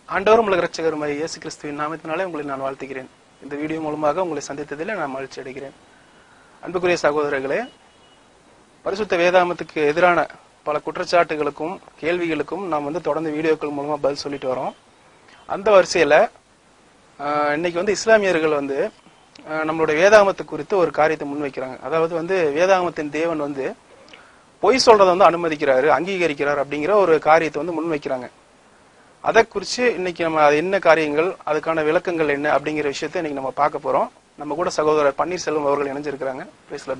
ஆண்டவரும் உலக ரட்சகருமாய் இயேசு கிறிஸ்துவின் நாமத்தினாலே உங்களை நான் வாழ்த்துகிறேன் இந்த வீடியோ மூலமாக உங்களை சந்தித்ததில் நான் மகிழ்ச்சி அடைகிறேன் அன்புக்குரிய சகோதரர்களே பரிசுத்த வேதாமத்துக்கு எதிரான பல குற்றச்சாட்டுகளுக்கும் கேள்விகளுக்கும் நாம் வந்து தொடர்ந்து வீடியோக்கள் மூலமா பதில் சொல்லிட்டு வரோம் அந்த வரிசையில ஆஹ், இன்னைக்கு வந்து இஸ்லாமியர்கள் வந்து ஆஹ், நம்மளுடைய வேதாகமத்து குறித்து ஒரு காரியத்தை முன்வைக்கிறாங்க அதாவது வந்து வேதாகமத்தின் தேவன் வந்து பொய் சொல்றதை வந்து அனுமதிக்கிறாரு அங்கீகரிக்கிறார் அப்படிங்கிற ஒரு காரியத்தை வந்து முன்வைக்கிறாங்க அதை குறித்து இன்னைக்கு நம்ம அது என்ன காரியங்கள் அதுக்கான விளக்கங்கள் என்ன அப்படிங்கிற விஷயத்தை இன்னைக்கு நம்ம பார்க்க போறோம் நம்ம கூட சகோதரர் பன்னீர்செல்வம் அவர்கள் இணைஞ்சிருக்கிறாங்க பேசல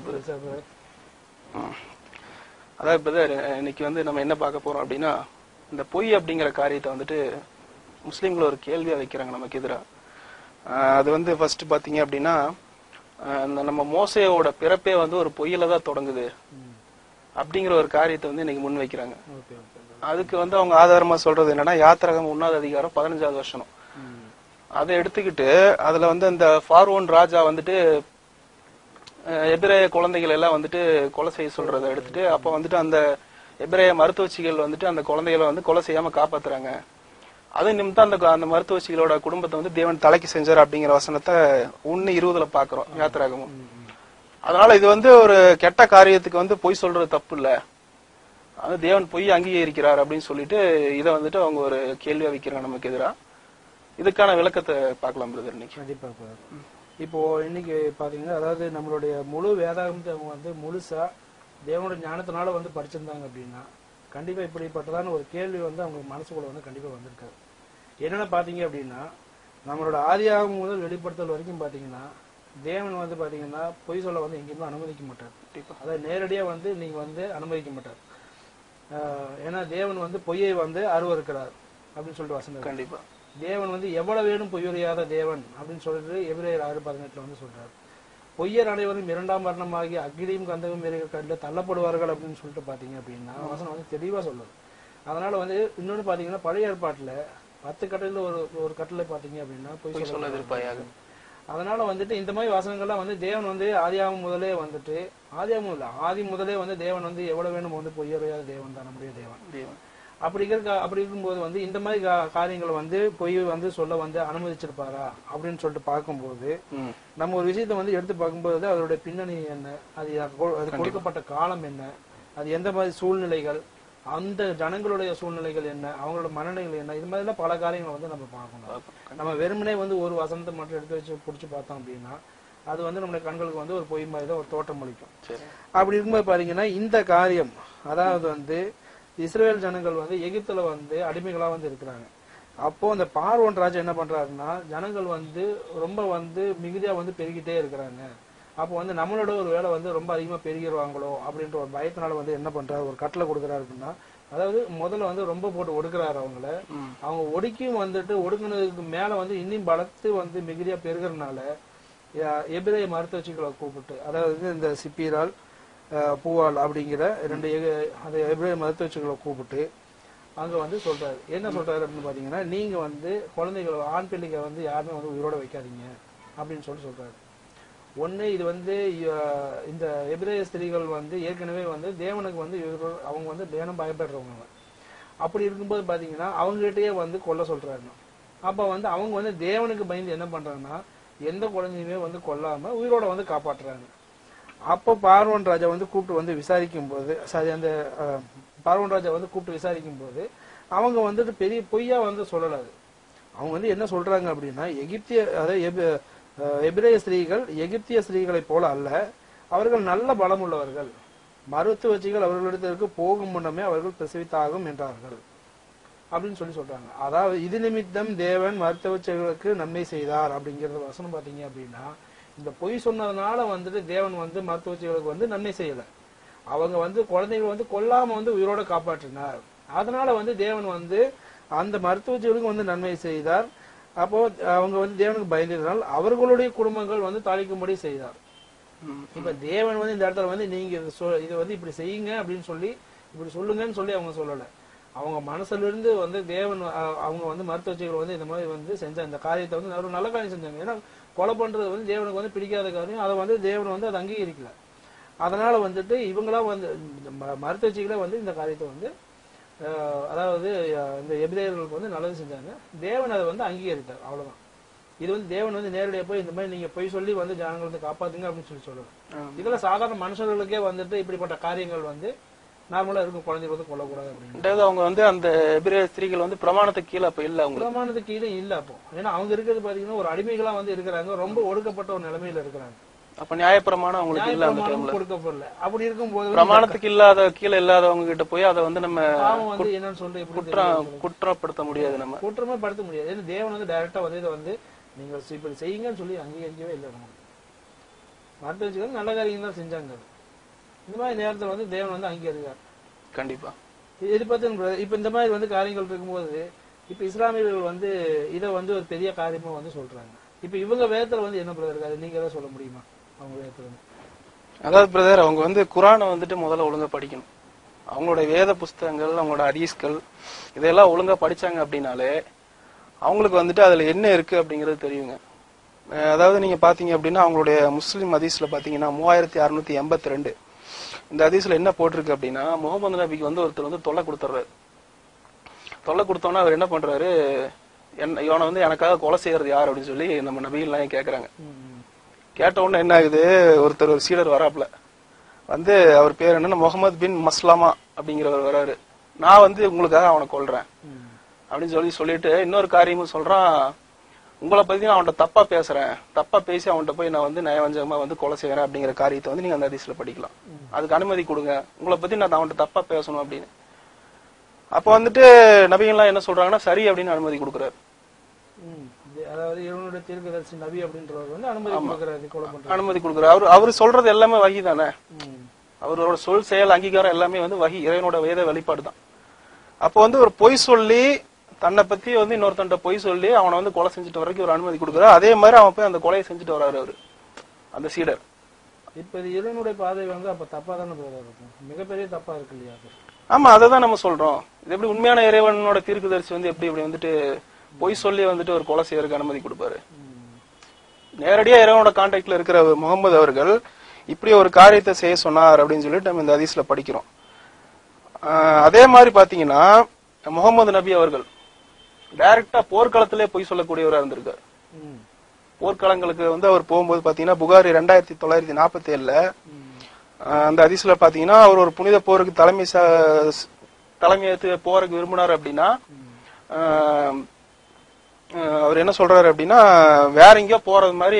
அதாவது பிரதர் இன்னைக்கு வந்து நம்ம என்ன பார்க்க போறோம் அப்படின்னா இந்த பொய் அப்படிங்கிற காரியத்தை வந்துட்டு முஸ்லீம்கள் ஒரு கேள்வியா வைக்கிறாங்க நமக்கு எதிரா ஆஹ் அது வந்து ஃபர்ஸ்ட் பாத்தீங்க அப்படின்னா ஆஹ் இந்த நம்ம மோசையோட பிறப்பே வந்து ஒரு பொய்யில தான் தொடங்குது அப்படிங்கிற ஒரு காரியத்தை வந்து இன்னைக்கு முன் வைக்கிறாங்க ஓகே ஓகே அதுக்கு வந்து அவங்க ஆதாரமா சொல்றது என்னன்னா யாத்திரகம் உண்ணாத அதிகாரம் பதினஞ்சாவது வருஷம் அதை எடுத்துக்கிட்டு அதுல வந்து அந்த ஃபார்வோன் ராஜா வந்துட்டு அஹ், எபிரேய குழந்தைகள் எல்லாம் வந்துட்டு கொலை செய்ய சொல்றதை எடுத்துட்டு அப்ப வந்துட்டு அந்த எபிரேய மருத்துவச்சிகள் வந்துட்டு அந்த குழந்தைகளை வந்து கொலை செய்யாம காப்பாத்துறாங்க அது நிமித்தம் அந்த அந்த மருத்துவச்சிகளோட குடும்பத்தை வந்து தேவன் தலைக்கு செஞ்சார் அப்படிங்கிற வசனத்தை ஒன்னு இருபதுல பாக்குறோம் யாத்திராகமும் அதனால இது வந்து ஒரு கெட்ட காரியத்துக்கு வந்து பொய் சொல்றது தப்பு இல்ல அது தேவன் பொய் அங்கீகரிக்கிறார் அப்படின்னு சொல்லிட்டு இதை வந்துட்டு அவங்க ஒரு கேள்வியா வைக்கிறாங்க நமக்கு எதிரா இதுக்கான விளக்கத்தை பார்க்கலாம் பிரதர் இன்னைக்கு கண்டிப்பா இப்ப இப்போ இன்னைக்கு பாத்தீங்கன்னா அதாவது நம்மளுடைய முழு வேதாகமத்தை அவங்க வந்து முழுசா தேவனுடைய ஞானத்தினால வந்து படிச்சிருந்தாங்க அப்படின்னா கண்டிப்பா இப்படிப்பட்டதான ஒரு கேள்வி வந்து அவங்க மனசுக்குள்ள வந்து கண்டிப்பா வந்திருக்காரு என்னென்ன பாத்தீங்க அப்படின்னா நம்மளோட ஆதியாகம் முதல் வெளிப்படுத்தல் வரைக்கும் பாத்தீங்கன்னா தேவன் வந்து பாத்தீங்கன்னா பொய் சொல்ல வந்து எங்கேயுமே அனுமதிக்க மாட்டார் கண்டிப்பா அதாவது நேரடியா வந்து நீங்க வந்து அனுமதிக்க மாட்டார் ஆஹ் ஏன்னா தேவன் வந்து பொய்யை வந்து அருவருக்கிறார் அப்படின்னு சொல்லிட்டு வசனம் இருக்கு. கண்டிப்பா தேவன் வந்து எவ்வளவு வேணும் பொய்யுரையாத தேவன் அப்படின்னு சொல்லிட்டு எபிரேயர் ஆறு பதினெட்டுல வந்து சொல்றாரு பொய்யர் அனைவரும் இரண்டாம் வர்ணமாகி அக்கினியும் கந்தகம் கண்டில் தள்ளப்படுவார்கள் அப்படின்னு சொல்லிட்டு பாத்தீங்க அப்படின்னா வசனம் வந்து தெளிவா சொல்லுது அதனால வந்து இன்னொன்னு பாத்தீங்கன்னா பழைய ஏற்பாட்டுல பத்து கட்டளையில ஒரு ஒரு கட்டளை பாத்தீங்க அப்படின்னா பொய் பொய் சொல்ல சொல்ல எதிர்ப்பாயாக அதனால வந்துட்டு இந்த மாதிரி வசனங்கள்லாம் வந்து தேவன் வந்து ஆதியாகம் முதலே வந்துட்டு ஆதியாகம் இல்ல ஆதி முதலே வந்து தேவன் வந்து எவ்வளவு வேணும் வந்து பொய்யறையாத தேவன் தான் நம்முடைய தேவன் தேவன் அப்படி இருக்க அப்படி இருக்கும்போது வந்து இந்த மாதிரி கா- காரியங்களை வந்து பொய் வந்து சொல்ல வந்து அனுமதிச்சிருப்பாரா அப்படின்னு சொல்லிட்டு பார்க்கும்போது ம். நம்ம ஒரு விஷயத்தை வந்து எடுத்து பார்க்கும்போது அதோட பின்னணி என்ன அது கொ- அது கொடுக்கப்பட்ட காலம் என்ன அது எந்த மாதிரி சூழ்நிலைகள் அந்த ஜனங்களுடைய சூழ்நிலைகள் என்ன அவங்களோட மனநிலைகள் என்ன இது மாதிரிலாம் பல காரியங்களை வந்து நம்ம பார்க்கணும் நம்ம வெறுமனே வந்து ஒரு வசனத்தை மட்டும் எடுத்து வச்சு பிடிச்சி பார்த்தோம் அப்படின்னா அது வந்து நம்மளுடைய கண்களுக்கு வந்து ஒரு பொய் மாதிரி தான் ஒரு தோற்றம் அளிக்கும் சரி அப்படி இருக்கும்போது பாத்தீங்கன்னா இந்த காரியம் அதாவது வந்து இஸ்ரேல் ஜனங்கள் வந்து எகிப்துல வந்து அடிமைகளா வந்து இருக்கிறாங்க அப்போ அந்த பார்வோன் ராஜா என்ன பண்றாருன்னா ஜனங்கள் வந்து ரொம்ப வந்து மிகுதியா வந்து பெருகிட்டே இருக்கிறாங்க அப்போ வந்து நம்மளோட ஒரு வேலை வந்து ரொம்ப அதிகமா பெருகிடுவாங்களோ அப்படின்ற ஒரு பயத்தினால வந்து என்ன பண்றாரு ஒரு கட்டளை கொடுக்குறாரு அப்படின்னா அதாவது முதல்ல வந்து ரொம்ப போட்டு ஒடுக்குறாரு அவங்கள ம். அவங்க ஒடுக்கியும் வந்துட்டு ஒடுக்குனதுக்கு மேல வந்து இன்னும் பலத்து வந்து மிகுதியா பெருகிறதுனால எபிரேய மருத்துவச்சிகளை கூப்பிட்டு அதாவது இந்த சிப்பீரால் அஹ், பூவால் அப்படிங்கிற ரெண்டு எக- அந்த எபிரேய மருத்துவச்சிகளை கூப்பிட்டு அங்க வந்து சொல்றாரு என்ன சொல்றாரு அப்படின்னு பாத்தீங்கன்னா நீங்க வந்து குழந்தைகளை ஆண் பிள்ளைங்க வந்து யாருமே வந்து உயிரோட வைக்காதீங்க அப்படின்னு சொல்லி சொல்றாரு ஒண்ணு இது வந்து அஹ், இந்த எபிரேய ஸ்திரீகள் வந்து ஏற்கனவே வந்து தேவனுக்கு வந்து இவர்கள் அவங்க வந்து தேவனம் பயப்படுறவங்க அப்படி இருக்கும்போது பாத்தீங்கன்னா அவங்ககிட்டயே வந்து கொல்ல சொல்றாரு அப்ப வந்து அவங்க வந்து தேவனுக்கு பயந்து என்ன பண்றாங்கன்னா எந்த குழந்தையுமே வந்து கொல்லாம உயிரோட வந்து காப்பாற்றுறாங்க அப்போ பார்வன் ராஜா வந்து கூப்பிட்டு வந்து விசாரிக்கும் போது சாரி அந்த அஹ், பார்வன் ராஜா வந்து கூப்பிட்டு விசாரிக்கும் போது அவங்க வந்துட்டு பெரிய பொய்யா வந்து சொல்லல அது அவங்க வந்து என்ன சொல்றாங்க அப்படின்னா எகிப்திய அதாவது எபி- அஹ், எபிரேய ஸ்திரீகள் எகிப்திய ஸ்திரீகளைப் போல அல்ல அவர்கள் நல்ல பலம் உள்ளவர்கள் மருத்துவச்சிகள் அவர்களிடத்திற்கு போகும் முன்னமே அவர்கள் பிரசவித்தாகும் என்றார்கள் அப்படின்னு சொல்லி சொல்றாங்க அதாவது இது நிமித்தம் தேவன் மருத்துவச்சிகளுக்கு நன்மை செய்தார் அப்படிங்கறது வசனம் பாத்தீங்க அப்படின்னா இந்த பொய் சொன்னதுனால வந்துட்டு தேவன் வந்து மருத்துவச்சிகளுக்கு வந்து நன்மை செய்யல அவங்க வந்து குழந்தைகளை வந்து கொல்லாம வந்து உயிரோட காப்பாற்றினார் அதனால வந்து தேவன் வந்து அந்த மருத்துவச்சிகளுக்கு வந்து நன்மை செய்தார் அப்போ அவங்க வந்து தேவனுக்கு பயந்ததினால் அவர்களுடைய குடும்பங்கள் வந்து தாளிக்கும்படி செய்தார் ம். இப்ப தேவன் வந்து இந்த இடத்துல வந்து நீங்க இது சொ- இது வந்து இப்படி செய்யுங்க அப்படின்னு சொல்லி இப்படி சொல்லுங்கன்னு சொல்லி அவங்க சொல்லல அவங்க மனசுல இருந்து வந்து தேவன் அ- அவங்க வந்து மருத்துவச்சிகள் வந்து இந்த மாதிரி வந்து செஞ்ச இந்த காரியத்தை வந்து ஒரு நல்ல காரியம் செஞ்சாங்க ஏன்னா கொலை பண்றது வந்து தேவனுக்கு வந்து பிடிக்காத காரியம் அதை வந்து தேவன் வந்து அதை அங்கீகரிக்கல அதனால வந்துட்டு இவங்களா வந்து இந்த ம- மருத்துவச்சிகளே வந்து இந்த காரியத்தை வந்து அஹ், அதாவது அஹ், இந்த எபிரேயர்களுக்கு வந்து நல்லது செஞ்சாங்க தேவன் அதை வந்து அங்கீகரித்தார் அவ்வளவுதான் இது வந்து தேவன் வந்து நேரடியா போய் இந்த மாதிரி நீங்க பொய் சொல்லி வந்து ஜனங்களை வந்து காப்பாத்துங்க அப்படின்னு சொல்லி சொல்லணும் ஆமா. இதுல சாதாரண மனுஷர்களுக்கே வந்துட்டு இப்படிப்பட்ட காரியங்கள் வந்து நார்மலா இருக்கும் குழந்தைகள் வந்து கொல்லக்கூடாது அப்படின்னு ரெண்டாவது அவங்க வந்து அந்த எபிரேய ஸ்திரீகள் வந்து பிரமாணத்துக்கு கீழே அப்ப இல்ல அவங்களுக்கு பிரமாணத்துக்கு கீழே இல்ல அப்போ ஏன்னா அவங்க இருக்கிறது பாத்தீங்கன்னா ஒரு அடிமைகளா வந்து இருக்கிறாங்க ரொம்ப ஒடுக்கப்பட்ட ஒரு நிலைமையில இருக்கிறாங்க அப்ப நியாயப்பிரமாணம் அவங்களுக்கு இல்ல அந்த நியாயப்பிரமாணமும் டைம்ல கொடுக்கப்படல அப்படி இருக்கும்போது வந்து பிரமாணத்துக்கு இல்லாத கீழே இல்லாதவங்க கிட்ட போய் அதை வந்து நம்ம பாவம் வந்து என்னன்னு சொல்லிட்டு எப்படி குற்றம் குற்றப்படுத்த முடியாது நம்ம குற்றமே படுத்த முடியாது ஏன்னா தேவன் வந்து டைரக்டா வந்து இதை வந்து நீங்கள் இப்படி செய்யுங்கன்னு சொல்லி அங்கீகரிக்கவே இல்லை நம்ம மறுத்து வச்சுக்கிறது நல்ல காரியம் தான் செஞ்சாங்க அது. இந்த மாதிரி நேரத்துல வந்து தேவன் வந்து அங்கீகரிக்கார் கண்டிப்பா இது பத்தி இப்ப இந்த மாதிரி வந்து காரியங்கள் இருக்கும்போது இப்ப இஸ்லாமியர்கள் வந்து இதை வந்து ஒரு பெரிய காரியமா வந்து சொல்றாங்க இப்ப இவங்க வேதத்துல வந்து என்ன பிரதர் இருக்காது நீங்க ஏதாவது சொல்ல முடியுமா அவங்க வேதத்துல வந்து அதாவது பிரதர் அவங்க வந்து குரானை வந்துட்டு முதல்ல ஒழுங்கா படிக்கணும் அவங்களோட வேத புஸ்தகங்கள் அவங்களோட ஹதீஸ்கள் இதெல்லாம் ஒழுங்கா படிச்சாங்க அப்படின்னாலே அவங்களுக்கு வந்துட்டு அதுல என்ன இருக்கு அப்படிங்கிறது தெரியுங்க அஹ் அதாவது நீங்க பாத்தீங்க அப்படின்னா அவங்களுடைய முஸ்லிம் ஹதீஸ்ல பாத்தீங்கன்னா மூவாயிரத்தி அறுநூத்தி எண்பத்தி ரெண்டு இந்த ஹதீஸ்ல என்ன போட்டிருக்கு அப்படின்னா முகமது நபிக்கு வந்து ஒருத்தர் வந்து தொல்லை கொடுத்துறாரு தொல்லை கொடுத்தோன்னா அவர் என்ன பண்றாரு என்ன இவனை வந்து எனக்காக கொலை செய்யறது யார் அப்படின்னு சொல்லி நம்ம நபிகள்லாம் கேக்குறாங்க ம், கேட்ட உடனே என்ன ஆகுது ஒருத்தர் ஒரு சீடர் வராப்ல வந்து அவர் பேர் என்னன்னா முகமது பின் மஸ்லாமா அப்படிங்கிறவர் வராரு நான் வந்து உங்களுக்காக அவனை கொல்றேன் ம், அப்படின்னு சொல்லி சொல்லிட்டு இன்னொரு காரியமும் சொல்றான் உங்களை பத்தி நான் அவன்கிட்ட தப்பா பேசுறேன் தப்பா பேசி அவன்கிட்ட போய் நான் வந்து நயவஞ்சகமா வந்து கொலை செய்யறேன் அப்படிங்கிற காரியத்தை வந்து நீங்க அந்த ஹதீஸ்ல படிக்கலாம் அதுக்கு அனுமதி கொடுங்க உங்களை பத்தி நான் அவன்கிட்ட தப்பா பேசணும் அப்படின்னு அப்ப வந்துட்டு நபிகள்லாம் என்ன சொல்றாங்கன்னா சரி அப்படின்னு அனுமதி கொடுக்குறாரு ம். இது அதாவது இவனுடைய தீர்க்கதரிசி நபி அப்படின்றவர் வந்து அனுமதி கொடுக்கறாரு கொலை பண்றாரு அனுமதி கொடுக்குறாரு அவர் அவர் சொல்றது எல்லாமே வகி தானே ம், அவரோட சொல் செயல் அங்கீகாரம் எல்லாமே வந்து வகி இறைவனோட வேத வெளிப்பாடு தான் அப்போ வந்து ஒரு பொய் சொல்லி தன்னை பத்தி வந்து இன்னொருத்தன்ட்ட பொய் சொல்லி அவனை வந்து கொலை செஞ்சுட்டு வரைக்கும் ஒரு அனுமதி கொடுக்குறாரு அதே மாதிரி அவன் போய் அந்த கொலையை செஞ்சுட்டு வராரு அவரு அந்த சீடர் இப்ப இது இறைவனுடைய பாதை வந்து அப்ப தப்பா தானே பிரதர் இருக்கும் மிகப்பெரிய தப்பா இருக்கு இல்லையா அது ஆமா அதை தான் நம்ம சொல்றோம் இது எப்படி உண்மையான இறைவனோட தீர்க்குதரிசி வந்து எப்படி இப்படி வந்துட்டு பொய் சொல்லி வந்துட்டு ஒரு கொலை செய்யறதுக்கு அனுமதி கொடுப்பாரு ம், நேரடியா இறைவனோட கான்டாக்ட்ல இருக்கிற முகமது அவர்கள் இப்படி ஒரு காரியத்தை செய்ய சொன்னார் அப்படின்னு சொல்லிட்டு நம்ம இந்த ஹதீஸ்ல படிக்கிறோம் ஆஹ் அதே மாதிரி பாத்தீங்கன்னா முகமது நபி அவர்கள் டைரக்டா போர்க்களத்திலே பொய் சொல்லக்கூடியவரா இருந்திருக்காரு ம், போர்க்களங்களுக்கு வந்து அவர் போகும்போது பாத்தீங்கன்னா புகாரி ரெண்டாயிரத்தி தொள்ளாயிரத்தி நாற்பத்தி ஏழுல ம், அந்த ஹதீஸ்ல பாத்தீங்கன்னா அவர் ஒரு புனித போருக்கு தலைமை ச- தலைமையேற்று போறதுக்கு விரும்பினார் அப்படின்னா ஆஹ் ஆஹ் அவர் என்ன சொல்றாரு அப்படின்னா வேற எங்கேயோ போறது மாதிரி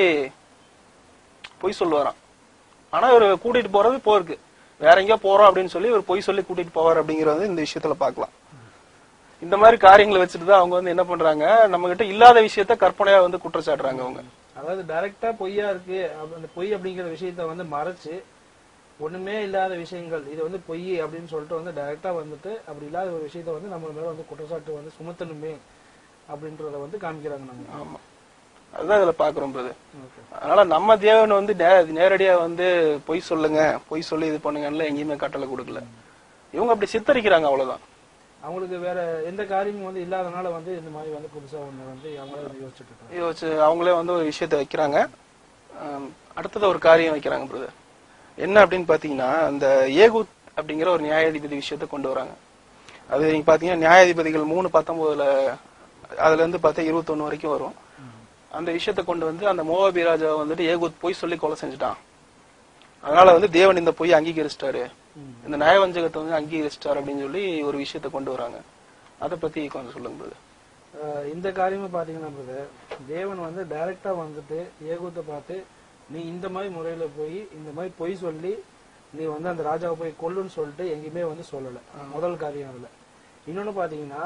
பொய் சொல்லுவாராம் ஆனா இவர் கூட்டிட்டு போறது போருக்கு வேற எங்கேயோ போறோம் அப்படின்னு சொல்லி ஒரு பொய் சொல்லி கூட்டிட்டு போவார் அப்படிங்கறது இந்த விஷயத்துல பார்க்கலாம் இந்த மாதிரி காரியங்களை வச்சுட்டு தான் அவங்க வந்து என்ன பண்றாங்க நம்ம கிட்ட இல்லாத விஷயத்த கற்பனையா வந்து குற்றச்சாட்டுறாங்க அவங்க அதாவது டைரக்டா பொய்யா இருக்கு அப்ப அந்த பொய் அப்படிங்கிற விஷயத்த வந்து மறைச்சு ஒண்ணுமே இல்லாத விஷயங்கள் இது வந்து பொய் அப்படின்னு சொல்லிட்டு வந்து டைரக்டா வந்துட்டு அப்படி இல்லாத ஒரு விஷயத்த வந்து நம்ம மேல வந்து குற்றச்சாட்டு வந்து சுமத்தணுமே அப்படின்றத வந்து காமிக்கிறாங்க நம்ம ஆமா அதுதான் இதுல பாக்குறோம் brother. Okay. அதனால நம்ம தேவன் வந்து நே- நேரடியா வந்து பொய் சொல்லுங்க பொய் சொல்லி இது பண்ணுங்கன்னு எங்கேயுமே கட்டளை கொடுக்கல இவங்க அப்படி சித்தரிக்கிறாங்க அவ்வளவுதான் அவங்களுக்கு வேற எந்த காரியமும் வந்து இல்லாதனால வந்து இந்த மாதிரி வந்து புதுசா ஒண்ணு வந்து அவங்களே வந்து யோசிச்சுட்டு இருக்காங்க இதை வச்சு அவங்களே வந்து ஒரு விஷயத்த வைக்கிறாங்க ஆம், அடுத்தது ஒரு காரியம் வைக்கிறாங்க பிரதர் என்ன அப்படின்னு பாத்தீங்கன்னா அந்த ஏகூத் அப்படிங்கிற ஒரு நியாயாதிபதி விஷயத்த கொண்டு வராங்க அது நீங்க பாத்தீங்கன்னா நியாயாதிபதிகள் மூணு பத்தொன்பதுல அதுல இருந்து பார்த்தா இருபத்தொன்னு வரைக்கும் வரும் அந்த விஷயத்த கொண்டு வந்து அந்த மோவாபி ராஜா வந்துட்டு ஏகூத் பொய் சொல்லி கொலை செஞ்சுட்டான் அதனால வந்து தேவன் இந்த பொய் அங்கீகரிச்சிட்டாரு ம். இந்த நயவஞ்சகத்தை வந்து அங்கீகரிச்சிட்டாரு அப்படின்னு சொல்லி ஒரு விஷயத்த கொண்டு வராங்க அதை பத்தி கொஞ்சம் சொல்லுங்க brother. ஆஹ் இந்த காரியமா பாத்தீங்கன்னா brother, தேவன் வந்து டைரக்டா வந்துட்டு ஏகூத்தை பார்த்து நீ இந்த மாதிரி முறையில போய் இந்த மாதிரி பொய் சொல்லி நீ வந்து அந்த ராஜாவை போய் கொல்லுன்னு சொல்லிட்டு எங்கேயுமே வந்து சொல்லல முதல் காரியம் அதுல இன்னொன்னு பாத்தீங்கன்னா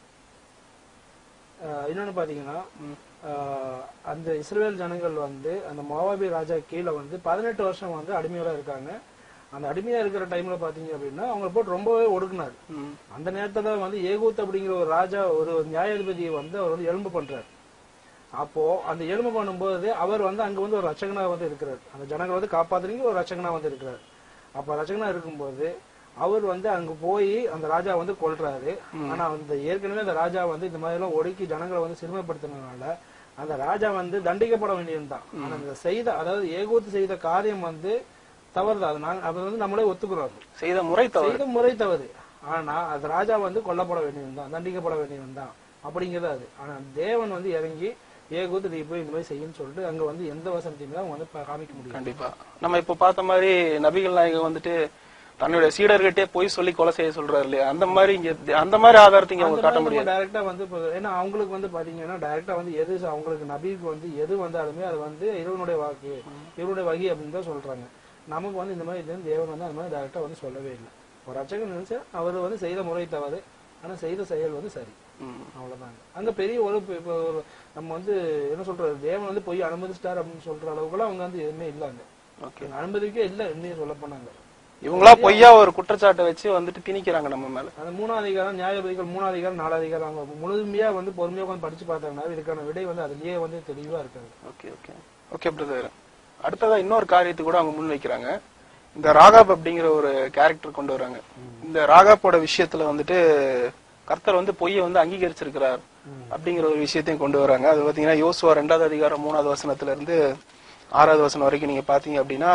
ஆஹ் இன்னொன்னு பாத்தீங்கன்னா ஆஹ் அந்த இஸ்ரேல் ஜனங்கள் வந்து அந்த மோவாபி ராஜா கீழே வந்து பதினெட்டு வருஷம் வந்து அடிமையா இருக்காங்க அந்த அடிமையா இருக்கிற டைம்ல பாத்தீங்க அப்படின்னா அவங்க போட்டு ரொம்பவே ஒடுக்குனாரு ம். அந்த நேரத்துல தான் வந்து ஏகூத் அப்படிங்கிற ஒரு ராஜா ஒரு நியாயாதிபதியை வந்து அவர் வந்து எலும்பு பண்றாரு அப்போ அந்த எலும்பு பண்ணும்போது அவர் வந்து அங்க வந்து ஒரு ரச்சகனா வந்து இருக்கிறார் அந்த ஜனங்களை வந்து காப்பாத்துறீங்க ஒரு ரச்சகனா வந்து இருக்கிறார் அப்ப ரச்சகனா இருக்கும்போது அவர் வந்து அங்க போய் அந்த ராஜா வந்து கொல்றாரு ஆனா அந்த ஏற்கனவே அந்த ராஜா வந்து இந்த மாதிரி எல்லாம் ஒடுக்கி ஜனங்களை வந்து சிறுமைப்படுத்தினதுனால அந்த ராஜா வந்து தண்டிக்கப்பட வேண்டியதுதான் ஆனா அந்த செய்த அதாவது ஏகூத்து செய்த காரியம் வந்து தவறுதான் அது நாங்க அதை வந்து நம்மளே ஒத்துக்கிறோம் அது. செய்த முறை தவறு செய்த முறை தவறு ஆனா அது ராஜா வந்து கொல்லப்பட வேண்டியவன் தான் தண்டிக்கப்பட வேண்டியவன் தான் அப்படிங்கிறது அது ஆனா தேவன் வந்து இறங்கி ஏகூத்து நீ போய் இந்த மாதிரி செய்யுன்னு சொல்லிட்டு அங்க வந்து எந்த வசனத்தையுமே அவங்க வந்து பா- காமிக்க முடியும் கண்டிப்பா நம்ம இப்ப பார்த்த மாதிரி நபிகள் நாயகம் வந்துட்டு தன்னுடைய சீடர்கிட்டே போய் சொல்லி கொலை செய்ய சொல்றாரு இல்லையா அந்த மாதிரி இங்க அந்த மாதிரி ஆதாரத்தை இங்க அவங்க காட்ட முடியாது டைரக்டா வந்து இப்போ ஏன்னா அவங்களுக்கு வந்து பாத்தீங்கன்னா டைரக்டா வந்து எது அவங்களுக்கு நபிக்கு வந்து எது வந்தாலுமே அது வந்து இறைவனுடைய வாக்கு இவருடைய வகி அப்படின்னு தான் சொல்றாங்க நமக்கு வந்து இந்த மாதிரி இது வந்து தேவன் வந்து அந்த மாதிரி டைரக்டா வந்து சொல்லவே இல்லை ஒரு அர்ச்சகன் நினைச்சா அவர் வந்து செய்த முறை தவறு ஆனா செய்த செயல் வந்து சரி ம். அவ்வளவுதாங்க அங்க பெரிய ஒரு இப்ப- இப்ப ஒரு நம்ம வந்து என்ன சொல்றது தேவன் வந்து போய் அனுமதிச்சிட்டார் அப்படின்னு சொல்ற அளவுக்குலாம் அவங்க வந்து எதுவுமே இல்லைங்க ஓகே அனுமதிக்கே இல்லை இன்னும் சொல்ல போனாங்க இவங்களா பொய்யா ஒரு குற்றச்சாட்டை வச்சு வந்துட்டு திணிக்கிறாங்க நம்ம மேல அந்த மூணாவது அதிகாரம் நியாயபதிகள் மூணாவது அதிகாரம் நாலாவது அதிகாரம் அவங்க முழுமையா வந்து பொறுமையா உட்காந்து படிச்சு பார்த்தாங்கன்னா இதுக்கான விடை வந்து அதுலயே வந்து தெளிவா இருக்காது ஓகே ஓகே ஓகே பிரதர் அடுத்ததா இன்னொரு காரியத்தை கூட அவங்க முன் வைக்கிறாங்க இந்த ராகாப் அப்படிங்கிற ஒரு கேரக்டர் கொண்டு வராங்க இந்த ராகாப்போட விஷயத்துல வந்துட்டு கர்த்தர் வந்து பொய்யை வந்து அங்கீகரிச்சிருக்கிறார் அப்படிங்கிற ஒரு விஷயத்தையும் கொண்டு வராங்க அது பாத்தீங்கன்னா யோசுவா ரெண்டாவது அதிகாரம் மூணாவது வசனத்துல இருந்து ஆறாவது வசனம் வரைக்கும் நீங்க பாத்தீங்க அப்படின்னா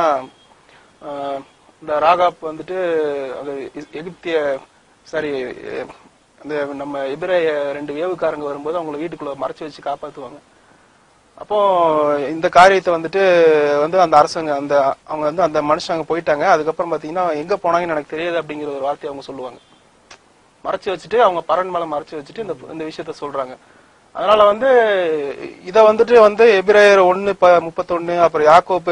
ஆஹ், இந்த ராகாப் வந்துட்டு அது எ- எகிப்திய சாரி அந்த நம்ம எபிரேய ரெண்டு வேவுக்காரங்க வரும்போது அவங்கள வீட்டுக்குள்ள மறைச்சு வச்சு காப்பாத்துவாங்க அப்போ இந்த காரியத்தை வந்துட்டு வந்து அந்த அரசாங்க அந்த அவங்க வந்து அந்த மனுஷன் அங்க போயிட்டாங்க அதுக்கப்புறம் பாத்தீங்கன்னா எங்க போனாங்கன்னு எனக்கு தெரியாது அப்படிங்கிற ஒரு வார்த்தையை அவங்க சொல்லுவாங்க மறைச்சு வச்சுட்டு அவங்க பரன் மேல மறைச்சு வச்சுட்டு இந்த இந்த விஷயத்த சொல்றாங்க அதனால வந்து இத வந்துட்டு வந்து எபிரேயர் ஒன்னு ப முப்பத்தொன்னு அப்புறம் யாக்கோப்பு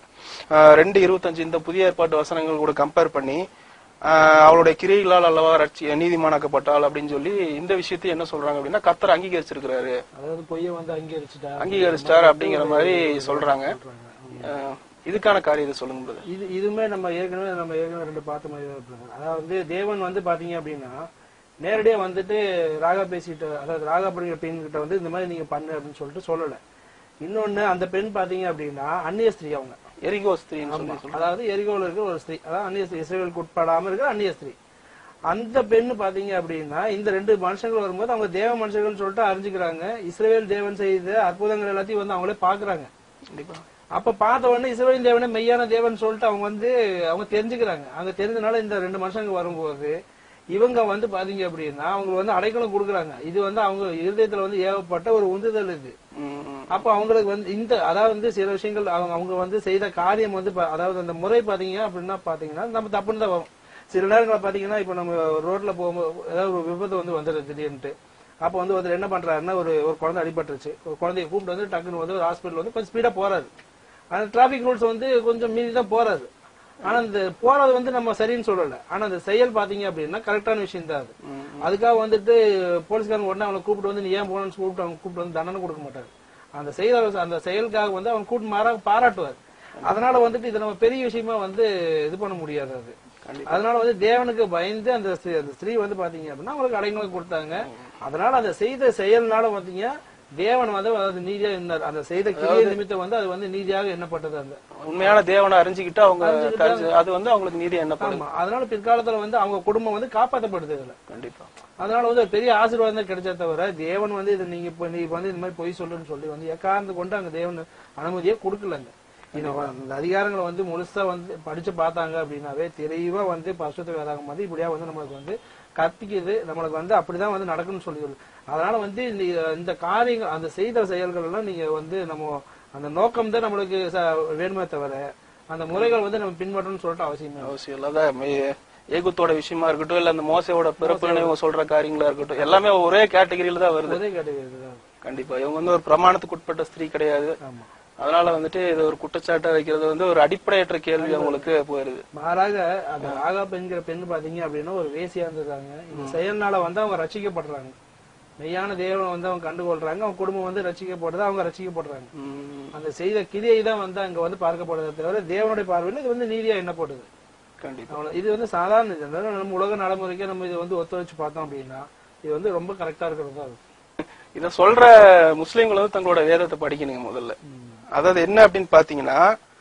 ஆஹ், ரெண்டு இருபத்தஞ்சு இந்த புதிய ஏற்பாட்டு வசனங்கள் கூட கம்பேர் பண்ணி ஆஹ், அவளுடைய கிரியைகளால் அல்லவா ரட்சி நீதிமானாக்கப்பட்டாள் அப்படின்னு சொல்லி இந்த விஷயத்தை என்ன சொல்றாங்க அப்படின்னா கர்த்தர் அங்கீகரிச்சிருக்கிறாரு அதாவது பொய்யை வந்து அங்கீகரிச்சுட்டா அங்கீகரிச்சிட்டார் அப்படிங்கிற மாதிரி சொல்றாங்க ஆஹ், இதுக்கான காரியத்தை சொல்லுங்க brother. இது இதுமே நம்ம ஏற்கனவே நம்ம ஏற்கனவே ரெண்டு பார்த்த மாதிரி தான் இருப்பாங்க அதாவது வந்து தேவன் வந்து பாத்தீங்க அப்படின்னா நேரடியா வந்துட்டு ராகா பேசிட்டு அதாவது ராகா அப்படிங்கிற பெண் கிட்ட வந்து இந்த மாதிரி நீங்க பண்ணு அப்படின்னு சொல்லிட்டு சொல்லல இன்னொன்னு அந்த பெண் பாத்தீங்க அப்படின்னா அந்நிய ஸ்திரீ அவங்க எரிகோ ஸ்திரீன்னு சொல்லி சொல்றாங்க. அதாவது எரிகோல இருக்கிற ஒரு ஸ்திரீ அதாவது அந்நிய ஸ்திரீ இஸ்ரேலுக்கு உட்படாம இருக்கிற அந்நிய ஸ்திரீ அந்த பெண் பாத்தீங்க அப்படின்னா இந்த ரெண்டு மனுஷங்கள் வரும்போது அவங்க தேவ மனுஷர்கள் சொல்லிட்டு அறிஞ்சுக்கிறாங்க இஸ்ரேல் தேவன் செய்த அற்புதங்கள் எல்லாத்தையும் வந்து அவங்களே பாக்குறாங்க கண்டிப்பா அப்ப பார்த்த உடனே இஸ்ரேல் தேவனே மெய்யான தேவன் சொல்லிட்டு அவங்க வந்து அவங்க தெரிஞ்சுக்கிறாங்க அங்க தெரிஞ்சனால இந்த ரெண்டு மனுஷங்க வரும்போது இவங்க வந்து பாத்தீங்க அப்படின்னா அவங்க வந்து அடைக்கலம் கொடுக்குறாங்க இது வந்து அவங்க இருதயத்துல வந்து ஏவப்பட்ட ஒரு உந்துதல் இது ம், ம். அப்ப அவங்களுக்கு வந்து இந்த அதாவது வந்து சில விஷயங்கள் அவங்க அவங்க வந்து செய்த காரியம் வந்து பா- அதாவது அந்த முறை பாத்தீங்க அப்படின்னா பாத்தீங்கன்னா நம்ம தப்புன்னு தான் வரும் சில நேரங்களில் பாத்தீங்கன்னா இப்ப நம்ம ரோட்ல போகும்போது ஏதாவது ஒரு விபத்து வந்து வந்துடுது திடீர்னுட்டு அப்ப வந்து ஒருத்தர் என்ன பண்றாருன்னா ஒரு ஒரு குழந்தை அடிபட்டுருச்சு ஒரு குழந்தைய கூப்பிட்டு வந்து டக்குன்னு வந்து ஒரு ஹாஸ்பிட்டல் வந்து கொஞ்சம் ஸ்பீடா போறாரு அந்த டிராபிக் ரூல்ஸ் வந்து கொஞ்சம் மீறி தான் போறாரு ஆனா இந்த போறது வந்து நம்ம சரின்னு சொல்லல ஆனா அந்த செயல் பாத்தீங்க அப்படின்னா கரெக்டான விஷயம் தான் அது ம், அதுக்காக வந்துட்டு போலீஸ்காரங்க உடனே அவனை கூப்பிட்டு வந்து நீ ஏன் போனன்னு கூப்பிட்டு அவங்க கூப்பிட்டு வந்து தண்டனை கொடுக்க மாட்டாரு அந்த செயல் அந்த செயலுக்காக வந்து அவன் கூட்டு மாறாக பாராட்டுவார் அதனால வந்துட்டு இதை நம்ம பெரிய விஷயமா வந்து இது பண்ண முடியாது அது கண்டிப்பா. அதனால வந்து தேவனுக்கு பயந்து அந்த ஸ்திரீ- அந்த ஸ்திரீ வந்து பாத்தீங்க அப்படின்னா அவங்களுக்கு அடைங்களும் கொடுத்தாங்க அதனால அந்த செய்த செயல்னால பாத்தீங்க தேவன் வந்து அதாவது நீதியா இருந்தார் அந்த செய்த கிரிய நிமித்தம் வந்து அது வந்து நீதியாக எண்ணப்பட்டது அந்த உண்மையான தேவனை அறிஞ்சுக்கிட்டு அவங்க தெரிஞ்சு- அது வந்து அவங்களுக்கு நீதி என்னப்படும் ஆமா அதனால பிற்காலத்துல வந்து அவங்க குடும்பம் வந்து காப்பாற்றப்படுது இதுல கண்டிப்பா அதனால வந்து ஒரு பெரிய ஆசீர்வாதம் தான் கிடைச்சே தவிர தேவன் வந்து இது நீங்க இப்ப நீ வந்து இந்த மாதிரி பொய் சொல்லுன்னு சொல்லி வந்து எக்கார்ந்து கொண்டு அங்க தேவன் அனுமதியே கொடுக்கலங்க இது அந்த அதிகாரங்களை வந்து முழுசா வந்து படிச்சு பார்த்தாங்க அப்படின்னாவே தெளிவா வந்து பரிசுத்த வேதாகம் வந்து இப்படியா வந்து நம்மளுக்கு வந்து கத்திக்குது நம்மளுக்கு வந்து அப்படிதான் வந்து நடக்கும்னு சொல்லி சொல்லுது. அதனால வந்து இந்த இந்த காரியங்கள் அந்த செய்த செயல்கள் எல்லாம் நீங்க வந்து நம்ம அந்த நோக்கம் தான் நம்மளுக்கு ச- வேணுமே தவிர அந்த முறைகள் வந்து நம்ம பின்பற்றணும்னு சொல்லிட்டு அவசியமே இல்லை. அவசியம் இல்லாத மே- ஏகுத்தோட விஷயமா இருக்கட்டும் இல்ல அந்த மோசையோட பிறப்புன்னு இவங்க சொல்ற காரியங்களா இருக்கட்டும் எல்லாமே ஒரே கேட்டகரியில தான் வருது ஒரே கேட்டகரி தான் கண்டிப்பா இவங்க வந்து ஒரு பிரமாணத்துக்கு உட்பட்ட ஸ்திரீ கிடையாது ஆமா அதனால வந்துட்டு இது ஒரு குற்றச்சாட்டா வைக்கிறது வந்து ஒரு அடிப்படையற்ற கேள்வி அவங்களுக்கு போயிருது மாறாக அந்த ஆகாப் என்கிற பெண் பாத்தீங்க அப்படின்னா ஒரு வேசியா இருந்திருக்காங்க இந்த செயல்னால வந்து அவங்க ரசிக்கப்படுறாங்க மெய்யான தேவனை வந்து அவங்க கண்டுகொள்றாங்க அவங்க குடும்பம் வந்து ரசிக்கப்படுறது அவங்க ரசிக்கப்படுறாங்க ம், அந்த செய்த கிரியை தான் வந்து அங்க வந்து பார்க்கப்படுறதை தவிர தேவனுடைய பார்வையில் இது வந்து நீதியா எண்ணப்படுது கண்டிப்பா அவ்வளவு இது வந்து சாதாரண இது அதாவது நம்ம உலக நடைமுறைக்கு நம்ம இது வந்து ஒத்துழைச்சு பார்த்தோம் அப்படின்னா இது வந்து ரொம்ப கரெக்டா இருக்கிறது தான் அது. இத சொல்ற முஸ்லிம்கள் வந்து தங்களோட வேதத்தை படிக்கணுங்க முதல்ல அதாவது என்ன அப்படின்னு பாத்தீங்கன்னா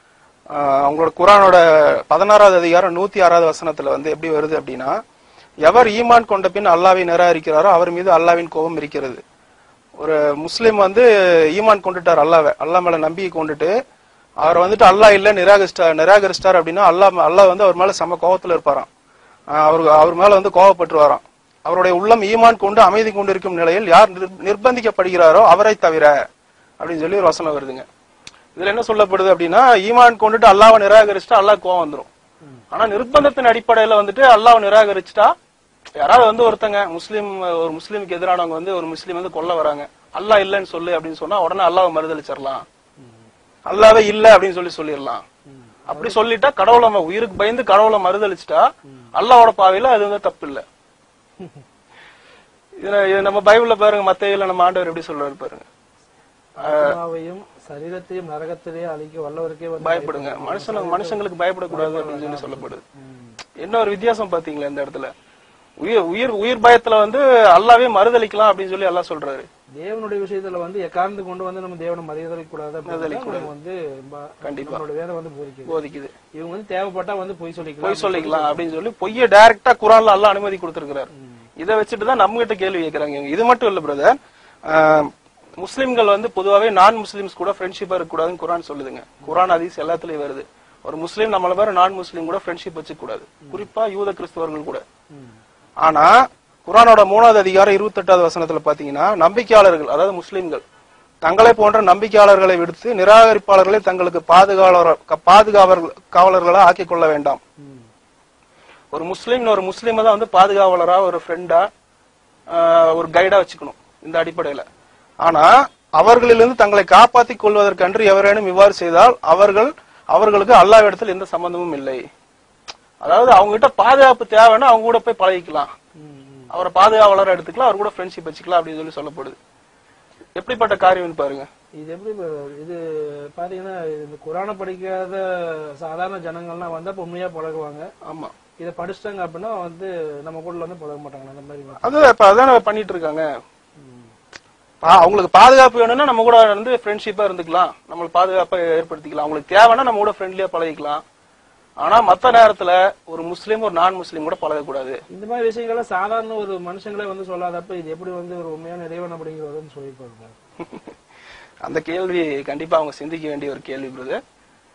ஆஹ், அவங்களோட குரானோட பதினாறாவது அதிகாரம் நூத்தி ஆறாவது வசனத்துல வந்து எப்படி வருது அப்படின்னா எவர் ஈமான் கொண்ட பின் அல்லாவை நிராகரிக்கிறாரோ அவர் மீது அல்லாவின் கோபம் இருக்கிறது ஒரு முஸ்லிம் வந்து ஈமான் கொண்டுட்டார் அல்லாவை அல்லா மேல நம்பிக்கை கொண்டுட்டு அவர் வந்துட்டு அல்லாஹ் இல்ல நிராகரிச்சிட்டார் நிராகரிச்சிட்டார் அப்படின்னா அல்லாஹ் அல்லாஹ் வந்து அவர் மேல சம கோபத்துல இருப்பாராம் ஆஹ் அவர் அவர் மேல வந்து கோவப்பட்டு வரான் அவருடைய உள்ளம் ஈமான் கொண்டு அமைதி கொண்டிருக்கும் நிலையில் யார் நிர்- நிர்பந்திக்கப்படுகிறாரோ அவரை தவிர அப்படின்னு சொல்லி ஒரு வசனம் வருதுங்க இதுல என்ன சொல்லப்படுது அப்படின்னா ஈமான் கொண்டுட்டு அல்லாவை நிராகரிச்சுட்டா அல்லாஹ் கோவம் வந்துரும் ஆனா நிர்பந்தத்தின் அடிப்படையில வந்துட்டு அல்லாவை நிராகரிச்சுட்டா யாராவது வந்து ஒருத்தங்க முஸ்லீம் ஒரு முஸ்லீமுக்கு எதிரானவங்க வந்து ஒரு முஸ்லீம் வந்து கொல்ல வராங்க அல்லாஹ் இல்லைன்னு சொல்லு அப்படின்னு சொன்னா உடனே அல்லாவை மறுதளிச்சிடலாம் அல்லாவே இல்ல அப்படின்னு சொல்லி சொல்லிடலாம் அப்படி சொல்லிட்டா கடவுளை ம- உயிருக்கு பயந்து கடவுளை மறுதளிச்சுட்டா அல்லாவோட பாவையில அது வந்து தப்பு இல்ல இதுல இது நம்ம பைபிள்ல பாருங்க மத்தையில நம்ம ஆண்டவர் எப்படி சொல்றாரு பாருங்க ஆத்மாவையும் சரீரத்தையும் நரகத்திலே அழிக்க வல்லவருக்கே வந்து பயப்படுங்க மனுஷனுக்கு மனுஷங்களுக்கு பயப்படக்கூடாது அப்படின்னு சொல்லி சொல்லப்படுது என்ன ஒரு வித்தியாசம் பாத்தீங்களா இந்த இடத்துல உயிர் உயிர் உயிர் பயத்துல வந்து அல்லாவே மறுதளிக்கலாம் அப்படின்னு சொல்லி அல்லாஹ் சொல்றாரு தேவனுடைய விஷயத்துல வந்து எக்கார்ந்து கொண்டு வந்து நம்ம தேவனை மரியாதை கூடாது நம்ம வந்து ப- கண்டிப்பா. நம்மளோட வேலை வந்து போதிக்குது போதிக்குது இவங்க வந்து தேவைப்பட்டா வந்து பொய் சொல்லிக்கலாம் பொய் சொல்லிக்கலாம் அப்படின்னு சொல்லி பொய்ய டைரக்டா குரான்ல அல்லாஹ் அனுமதி கொடுத்திருக்கிறாரு இதை வச்சுட்டு தான் நம்ம கிட்ட கேள்வி கேட்கறாங்க இவங்க. இது மட்டும் இல்ல பிரதர் முஸ்லிம்கள் வந்து பொதுவாவே நான் முஸ்லிம்ஸ் கூட ஃப்ரெண்ட்ஷிப்பா இருக்க கூடாதுன்னு குரான் சொல்லுதுங்க குரான் ஹதீஸ் எல்லாத்துலயும் வருது ஒரு முஸ்லீம் நம்மள வேற நான் முஸ்லீம் கூட ஃப்ரெண்ட்ஷிப் வச்சுக்க கூடாது குறிப்பா யூத கிறிஸ்தவர்கள் கூட ம். ஆனா குரானோட மூணாவது அதிகாரம் இருபத்தெட்டாவது வசனத்துல பாத்தீங்கன்னா நம்பிக்கையாளர்கள் அதாவது முஸ்லிம்கள் தங்களை போன்ற நம்பிக்கையாளர்களை விடுத்து நிராகரிப்பாளர்களை தங்களுக்கு பாதுகாவலர் பாதுகாவலர் காவலர்களா ஆக்கிக் கொள்ள வேண்டாம் ம். ஒரு முஸ்லீம் ஒரு முஸ்லீமை தான் வந்து பாதுகாவலரா ஒரு ஃப்ரெண்டா ஒரு கைடா வச்சுக்கணும் இந்த அடிப்படையில ஆனா அவர்களிலிருந்து தங்களை காப்பாற்றிக் கொள்வதற்கன்று எவரேனும் இவ்வாறு செய்தால் அவர்கள் அவர்களுக்கு அல்லாவிடத்தில் எந்த சம்பந்தமும் இல்லை அதாவது அவங்க கிட்ட பாதுகாப்பு தேவைன்னா அவங்க கூட போய் பழகிக்கலாம் ம், ம். அவரை பாதுகாவலரா எடுத்துக்கலாம் அவர் கூட ஃப்ரெண்ட்ஷிப் வச்சுக்கலாம் அப்படின்னு சொல்லி சொல்லப்படுது எப்படிப்பட்ட காரியம்னு பாருங்க இது எப்படி bro- இது பாத்தீங்கன்னா இந்த குரானை படிக்காத சாதாரண ஜனங்கள்லாம் வந்து அப்ப உண்மையா பழகுவாங்க ஆமா இதை படிச்சிட்டாங்க அப்படின்னா வந்து நம்ம கூட வந்து பழக மாட்டாங்க அந்த மாதிரி வந்து. அது இப்ப அதான பண்ணிட்டு இருக்காங்க ம். பா- அவங்களுக்கு பாதுகாப்பு வேணும்னா நம்ம கூட வந்து ஃப்ரெண்ட்ஷிப்பா இருந்துக்கலாம் நம்மளுக்கு பாதுகாப்பா ஏற்படுத்திக்கலாம் அவங்களுக்கு தேவைன்னா நம்ம கூட ஃப்ரெண்ட்லியா பழகிக்கலாம் ஆனா மத்த நேரத்துல ஒரு முஸ்லீம் ஒரு நான் முஸ்லீம் கூட பழகக்கூடாது இந்த மாதிரி விஷயங்களை சாதாரண ஒரு மனுஷங்களே வந்து சொல்லாதப்ப இது எப்படி வந்து ஒரு உண்மையான இறைவன் அப்படிங்கிறது வந்து சொல்லியிருப்பாங்க அந்த கேள்வி கண்டிப்பா அவங்க சிந்திக்க வேண்டிய ஒரு கேள்வி பிரதர்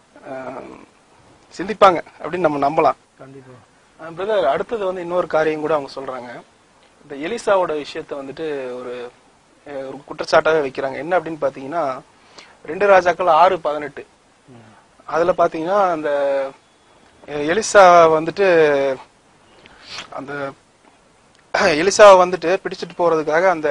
சிந்திப்பாங்க அப்படின்னு நம்ம நம்பலாம் கண்டிப்பா பிரதர் அடுத்தது வந்து இன்னொரு காரியம் கூட அவங்க சொல்றாங்க இந்த எலிசாவோட விஷயத்த வந்துட்டு ஒரு அஹ், ஒரு குற்றச்சாட்டாவே வைக்கிறாங்க என்ன அப்படின்னு பாத்தீங்கன்னா ரெண்டு ராஜாக்கள் ஆறு பதினெட்டு அதுல பாத்தீங்கன்னா அந்த அஹ், எலிசா வந்துட்டு அந்த எலிசாவை வந்துட்டு பிடிச்சிட்டு போறதுக்காக அந்த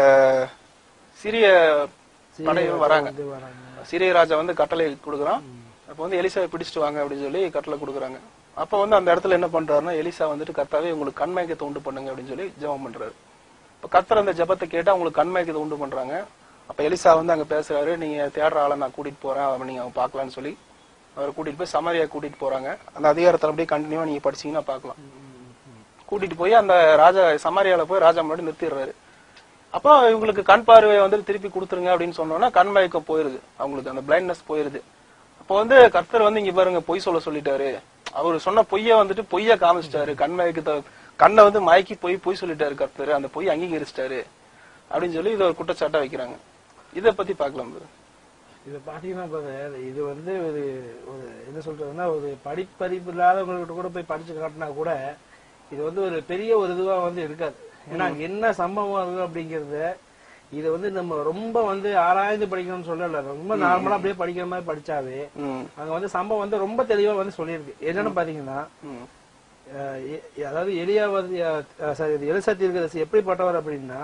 சிறிய படையும் வராங்க இது வராங்க சிறிய ராஜா வந்து கட்டளை கொடுக்குறான் அப்ப வந்து எலிசாவை பிடிச்சிட்டு வாங்க அப்படின்னு சொல்லி கட்டளை கொடுக்குறாங்க அப்ப வந்து அந்த இடத்துல என்ன பண்றாருன்னா எலிசா வந்துட்டு கர்த்தாவே உங்களுக்கு கண்மயக்கத்தை உண்டு பண்ணுங்க அப்படின்னு சொல்லி ஜெபம் பண்றாரு இப்ப கர்த்தர் அந்த ஜெபத்தை கேட்டா உங்களுக்கு கண்மயக்கத்தை உண்டு பண்றாங்க அப்ப எலிசா வந்து அங்க பேசுறாரு நீங்க தேடுற ஆளை நான் கூட்டிட்டு போறேன் அவன் நீங்க அவன் பார்க்கலாம்னு சொல்லி அவரை கூட்டிட்டு போய் சமாரியா கூட்டிட்டு போறாங்க அந்த அதிகாரத்துல அப்படியே கண்டினியூவா நீங்க படிச்சீங்கன்னா பார்க்கலாம் கூட்டிட்டு போய் அந்த ராஜா சமாரியால போய் ராஜா முன்னாடி நிறுத்திடுறாரு அப்போ இவங்களுக்கு கண் பார்வையை வந்து திருப்பி கொடுத்துருங்க அப்படின்னு சொன்னோன்னா கண் மயக்கம் போயிருது அவங்களுக்கு அந்த பிளைண்ட்னஸ் போயிருது அப்போ வந்து கர்த்தர் வந்து இங்க பாருங்க பொய் சொல்ல சொல்லிட்டாரு அவர் சொன்ன பொய்ய வந்துட்டு பொய்ய காமிச்சிட்டாரு கண் மயக்கத்தை கண்ணை வந்து மயக்கி போய் பொய் சொல்லிட்டாரு கர்த்தர் அந்த பொய் அங்கீகரிச்சிட்டாரு அப்படின்னு சொல்லி இதை ஒரு குற்றச்சாட்டா வைக்கிறாங்க இத பத்தி பார்க்கலாம் bro. இது பாத்தீங்கன்னா brother, இது வந்து ஒரு ஒரு என்ன சொல்றதுன்னா ஒரு படிப்பறிப்பு இல்லாதவங்ககிட்ட கூட போய் படிச்சு காட்டினா கூட இது வந்து ஒரு பெரிய ஒரு இதுவா வந்து இருக்காது ஏன்னா அங்க என்ன சம்பவம் இருக்கு அப்படிங்கறத இது வந்து நம்ம ரொம்ப வந்து ஆராய்ந்து படிக்கணும்னு சொல்லல ரொம்ப நார்மலா அப்படியே படிக்கிற மாதிரி படிச்சாவே ம் அங்க வந்து சம்பவம் வந்து ரொம்ப தெளிவா வந்து சொல்லியிருக்கு என்னன்னு பாத்தீங்கன்னா ம் அஹ் எ- அதாவது எலியா வந்து சாரி எலிசா தீர்க்கதரிசி எப்படிப்பட்டவர் அப்படின்னா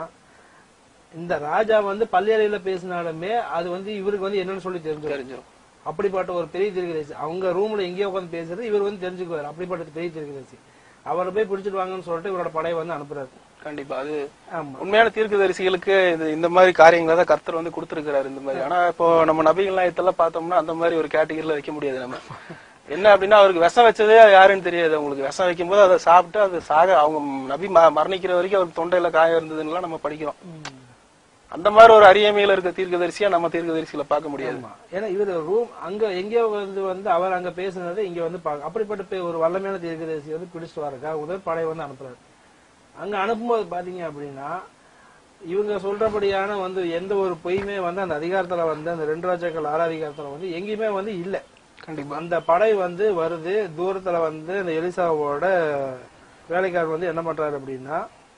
இந்த ராஜா வந்து பள்ளியறையில பேசினாலுமே அது வந்து இவருக்கு வந்து என்னன்னு சொல்லி தெரிஞ்சிடும் தெரிஞ்சிடும் அப்படிப்பட்ட ஒரு பெரிய தீர்க்கதரிசி அவங்க ரூம்ல எங்கேயோ உட்காந்து பேசுறது இவர் வந்து தெரிஞ்சுக்குவார் அப்படிப்பட்ட பெரிய தீர்க்கதரிசி அவரை போய் பிடிச்சிட்டு வாங்கன்னு சொல்லிட்டு இவரோட படையை வந்து அனுப்புறாரு கண்டிப்பா அது ஆமா உண்மையான தீர்க்கதரிசிகளுக்கு இது இந்த மாதிரி காரியங்களை தான் கர்த்தர் வந்து கொடுத்திருக்கிறாரு இந்த மாதிரி ஆனா இப்போ நம்ம நபிகள்லாம் இதெல்லாம் பார்த்தோம்னா அந்த மாதிரி ஒரு கேட்டகரியில வைக்க முடியாது நம்ம என்ன அப்படின்னா அவருக்கு விஷம் வச்சதே யாருன்னு தெரியாது அவங்களுக்கு விஷம் வைக்கும்போது அதை சாப்பிட்டு அது சாக அவங்க நபி ம- மரணிக்கிற வரைக்கும் அவருக்கு தொண்டையில காயம் இருந்ததுன்னு நம்ம படிக்கிறோம் ம். அந்த மாதிரி ஒரு அரியமையில இருக்க தீர்க்கதரிசியா நம்ம தீர்க்கதரிசியில பார்க்க முடியாது ஆமா. ஏன்னா இவர் ரூம் அங்க எங்கேயோ வந்து வந்து அவர் அங்க பேசுனதை இங்க வந்து பாக்க அப்படிப்பட்ட பே- ஒரு வல்லமையான தீர்க்கதரிசி வந்து பிடிச்சிட்டு வரக்கா உதவி படை வந்து அனுப்புறாரு அங்க அனுப்பும்போது பாத்தீங்க அப்படின்னா இவங்க சொல்றபடியான வந்து எந்த ஒரு பொய்யுமே வந்து அந்த அதிகாரத்துல வந்து அந்த ரெண்டு ராஜாக்கள் ஆறு அதிகாரத்துல வந்து எங்கேயுமே வந்து இல்ல கண்டிப்பா அந்த படை வந்து வருது தூரத்துல வந்து அந்த எலிசாவோட வேலைக்காரர் வந்து என்ன பண்றாரு அப்படின்னா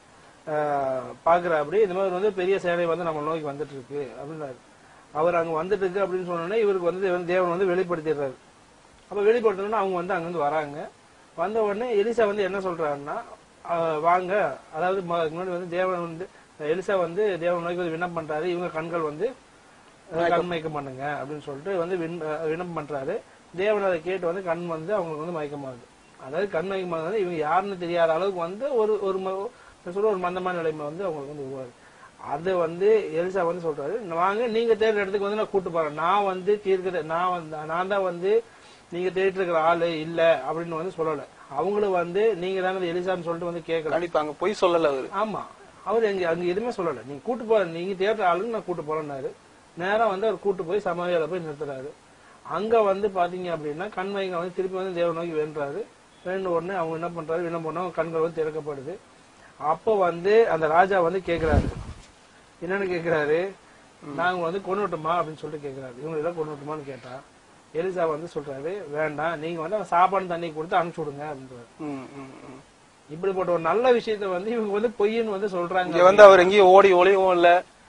பாக்குறா அப்படி இந்த மாதிரி வந்து பெரிய சேனை வந்து நம்ம நோக்கி வந்துட்டு இருக்கு அப்படின்னாரு அவர் அங்க வந்துட்டு இருக்கு அப்படின்னு சொன்னோடனே இவருக்கு வந்து தேவன் தேவன் வந்து வெளிப்படுத்திடுறாரு அப்ப வெளிப்படுத்தணும்னா அவங்க வந்து அங்கிருந்து வராங்க வந்த உடனே எலிசா வந்து என்ன சொல்றாருன்னா அஹ், வாங்க அதாவது ம- முன்னாடி வந்து தேவன் வந்து எலிசா வந்து தேவன் நோக்கி வந்து விண்ணப்பம் பண்றாரு இவங்க கண்கள் வந்து அஹ், கண் மயக்கம் பண்ணுங்க அப்படின்னு சொல்லிட்டு வந்து விண்- அஹ், விண்ணப்பம் பண்றாரு தேவன் அதை கேட்டு வந்து கண் வந்து அவங்களுக்கு வந்து மயக்கமாகுது அதாவது கண் மயக்கமாகுது இவங்க யாருன்னு தெரியாத அளவுக்கு வந்து ஒரு ஒரு ம- சொல்ற ஒரு மந்தமான நிலைமை வந்து அவங்களுக்கு வந்து உருவாது அது வந்து எலிசா வந்து சொல்றாரு வாங்க நீங்க தேடுற இடத்துக்கு வந்து நான் கூட்டு போறேன் நான் வந்து தீர்க்க நான் வந்து நான் தான் வந்து நீங்க தேடிட்டு இருக்கிற ஆளு இல்ல அப்படின்னு வந்து சொல்லல அவங்களும் வந்து நீங்க தானே எலிசான்னு சொல்லிட்டு வந்து கேட்கல கண்டிப்பா அங்க பொய் சொல்லல அவரு ஆமா அவர் எங்க அங்க எதுவுமே சொல்லல நீங்க கூட்டு போற நீங்க தேடுற ஆளுன்னு நான் கூட்டு போறேன்னாரு நேரா வந்து அவர் கூட்டு போய் சமாதியில போய் நிறுத்துறாரு அங்க வந்து பாத்தீங்க அப்படின்னா கண்மைங்க வந்து திருப்பி வந்து தேவ நோக்கி வேண்டுறாரு வேண்ட உடனே அவங்க என்ன பண்றாரு என்ன பண்ணா கண்கள் வந்து திறக்கப்படுது அப்போ வந்து அந்த ராஜா வந்து கேக்குறாரு என்னன்னு கேக்குறாரு நாங்க வந்து கொண்டுட்டுமா அப்படின்னு சொல்லிட்டு கேக்குறாரு இவங்க எல்லாம் கொண்டுட்டுமான்னு கேட்டா எலிசா வந்து சொல்றாரு வேண்டாம் நீங்க வந்து அவன் சாப்பாடு தண்ணி கொடுத்து அனுப்பிச்சு விடுங்க அப்படின்றாரு ம், ம், ம். இப்படிப்பட்ட ஒரு நல்ல விஷயத்த வந்து இவங்க வந்து பொய்ன்னு வந்து சொல்றாங்க இங்க வந்து அவர் எங்கேயும் ஓடி ஒளியவும் இல்ல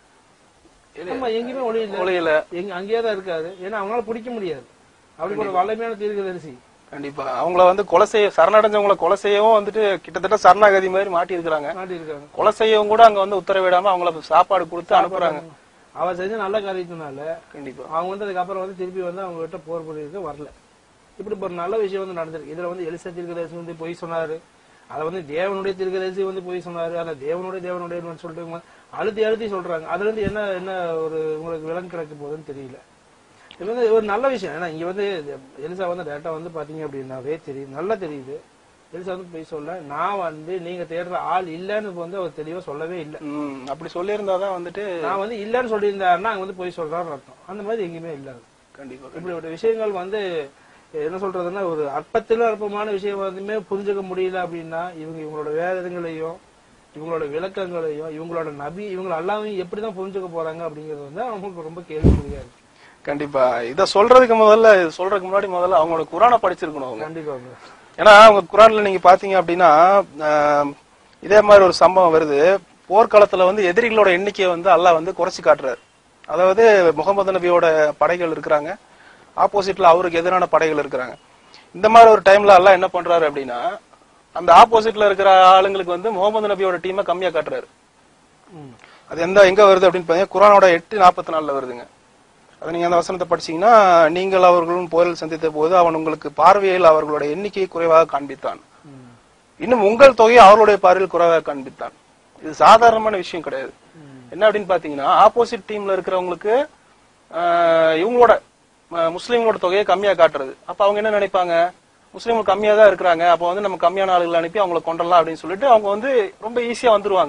ஆமா எங்கேயுமே ஒளி இல்ல ஒளியல எங்க அங்கேயே தான் இருக்காரு ஏன்னா அவங்களால பிடிக்க முடியாது அப்படி ஒரு வல்லமையான தீர்க்கதரிசி கண்டிப்பா அவங்கள வந்து கொலை செய்ய சரணடைஞ்சவங்கள கொலை செய்யவும் வந்துட்டு கிட்டத்தட்ட சரணாகதி மாதிரி மாட்டி இருக்கிறாங்க மாட்டி இருக்காங்க கொலை செய்யவும் கூட அங்க வந்து உத்தரவிடாம அவங்கள சாப்பாடு கொடுத்து அனுப்புறாங்க அவர் செஞ்ச நல்ல காரியத்தினால கண்டிப்பா அவங்க வந்து அதுக்கப்புறம் வந்து திருப்பி வந்து அவங்க கிட்ட போர் புரியுது வரல இப்படி ஒரு நல்ல விஷயம் வந்து நடந்திருக்கு இதுல வந்து எலிசா தீர்க்கதரிசி வந்து பொய் சொன்னாரு அதை வந்து தேவனுடைய தீர்க்கதரிசி வந்து பொய் சொன்னாரு அந்த தேவனுடைய தேவனுடைய சொல்லிட்டு இவங்க அழுத்தி அழுத்தி சொல்றாங்க அதுல இருந்து என்ன என்ன ஒரு உங்களுக்கு விலங்கு கிடைக்க போகுதுன்னு தெரியல இது வந்து ஒரு நல்ல விஷயம் ஏன்னா இங்க வந்து எலிசா வந்து டேட்டா வந்து பாத்தீங்க அப்படின்னாவே தெரியும் நல்லா தெரியுது எலிசா வந்து பொய் சொல்ல நான் வந்து நீங்க தேடுற ஆள் இல்லன்னு வந்து அவர் தெளிவா சொல்லவே இல்லை ம், அப்படி சொல்லியிருந்தாதான் வந்துட்டு நான் வந்து இல்லன்னு சொல்லியிருந்தாருன்னா அங்க வந்து பொய் சொல்றான்னு அர்த்தம் அந்த மாதிரி எங்கேயுமே இல்லாது கண்டிப்பா இப்படிப்பட்ட விஷயங்கள் வந்து என்ன சொல்றதுன்னா ஒரு அற்பத்திலும் அற்பமான விஷயம் வந்துமே புரிஞ்சுக்க முடியல அப்படின்னா இவங்க இவங்களோட வேதங்களையும் இவங்களோட விளக்கங்களையும் இவங்களோட நபி இவங்க எல்லாமே எப்படிதான் புரிஞ்சுக்க போறாங்க அப்படிங்கிறது வந்து அவங்களுக்கு ரொம்ப கேள்விக்குறியா இருக்கு கண்டிப்பா இத சொல்றதுக்கு முதல்ல இது சொல்றதுக்கு முன்னாடி முதல்ல அவங்களோட குரானை படிச்சிருக்கணும் அவங்க கண்டிப்பா ஏன்னா அவங்க குரான்ல நீங்க பாத்தீங்க அப்படின்னா ஆஹ், இதே மாதிரி ஒரு சம்பவம் வருது போர்க்காலத்துல வந்து எதிரிகளோட எண்ணிக்கையை வந்து அல்லாஹ் வந்து குறைச்சு காட்டுறாரு அதாவது முகமது நபியோட படைகள் இருக்கிறாங்க ஆப்போசிட்ல அவருக்கு எதிரான படைகள் இருக்கிறாங்க இந்த மாதிரி ஒரு டைம்ல அல்லாஹ் என்ன பண்றாரு அப்படின்னா அந்த ஆப்போசிட்ல இருக்கிற ஆளுங்களுக்கு வந்து முகமது நபியோட டீமை கம்மியா காட்டுறாரு ம். அது எந்த எங்க வருது அப்படின்னு பாத்தீங்கன்னா குரானோட எட்டு நாற்பத்தி நாலுல வருதுங்க அது நீங்க அந்த வசனத்தை படிச்சீங்கன்னா நீங்கள் அவர்களும் போரில் சந்தித்த போது அவன் உங்களுக்கு பார்வையில் அவர்களோட எண்ணிக்கையை குறைவாக காண்பித்தான் ம். இன்னும் உங்கள் தொகையை அவர்களுடைய பார்வையில் குறைவாக காண்பித்தான் இது சாதாரணமான விஷயம் கிடையாது ம். என்ன அப்படின்னு பாத்தீங்கன்னா ஆப்போசிட் டீம்ல இருக்கிறவங்களுக்கு ஆஹ், இவங்களோட ஆஹ், முஸ்லிம்களோட தொகையை கம்மியா காட்டுறது அப்ப அவங்க என்ன நினைப்பாங்க முஸ்லீம்கள் கம்மியா தான் இருக்கிறாங்க அப்ப வந்து நம்ம கம்மியான ஆளுகளை அனுப்பி அவங்கள கொண்டலாம் அப்படின்னு சொல்லிட்டு அவங்க வந்து ரொம்ப ஈஸியா வந்துருவாங்க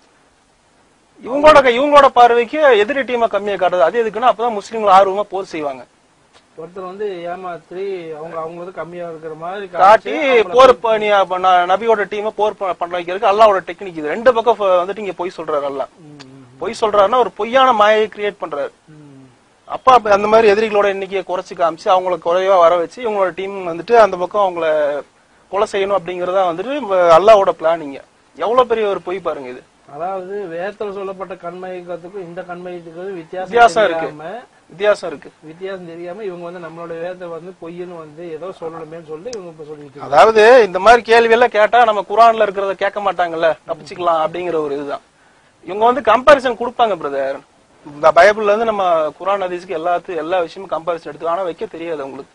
இவங்களோட இவங்களோட பார்வைக்கு எதிரி டீமை கம்மியா காட்டுறது அது எதுக்குன்னா அப்பதான் முஸ்லீம்கள் ஆர்வமா போர் செய்வாங்க ஒருத்தர் வந்து ஏமாத்தி அவங்க அவங்க வந்து கம்மியா இருக்கிற மாதிரி காட்டி போர் பண்ணி அப்ப ந- நபியோட டீமை போர் ப- பண்ண வைக்கிறதுக்கு அல்லாவோட டெக்னிக் இது ரெண்டு பக்கம் ஃப- வந்துட்டு இங்க பொய் சொல்றாரு அல்லாஹ் பொய் சொல்றாருன்னா ஒரு பொய்யான மாயை கிரியேட் பண்றாரு அப்ப அப்ப அந்த மாதிரி எதிரிகளோட எண்ணிக்கையை குறைச்சு காமிச்சு அவங்கள குறைவா வர வச்சு இவங்களோட டீம் வந்துட்டு அந்த பக்கம் அவங்கள கொலை செய்யணும் அப்படிங்கறதா வந்துட்டு வ- அல்லாவோட பிளானிங்க எவ்வளவு பெரிய ஒரு பொய் பாருங்க இது அதாவது வேதத்துல சொல்லப்பட்ட கண்மயக்கத்துக்கும் இந்த கண்மயத்துக்கும் வித்தியாசம் வித்தியாசம் இருக்கு. தெரியாம வித்தியாசம் இருக்கு வித்தியாசம் தெரியாம இவங்க வந்து நம்மளோட வேதத்தை வந்து பொய்ன்னு வந்து ஏதோ சொல்லணுமேன்னு சொல்லி இவங்க இப்ப சொல்லிட்டு இருக்காங்க. அதாவது இந்த மாதிரி கேள்வி எல்லாம் கேட்டா நம்ம குரான்ல இருக்கிறத கேட்க மாட்டாங்கல்ல தப்பிச்சுக்கலாம் அப்படிங்கிற ஒரு இதுதான் இவங்க வந்து கம்பாரிசன் கொடுப்பாங்க பிரதர் இந்த பைபிள்ல இருந்து நம்ம குரான் ஹதீஸ்க்கு எல்லாத்து எல்லா விஷயமும் கம்பாரிசன் எடுத்து ஆனா வைக்க தெரியாது அவங்களுக்கு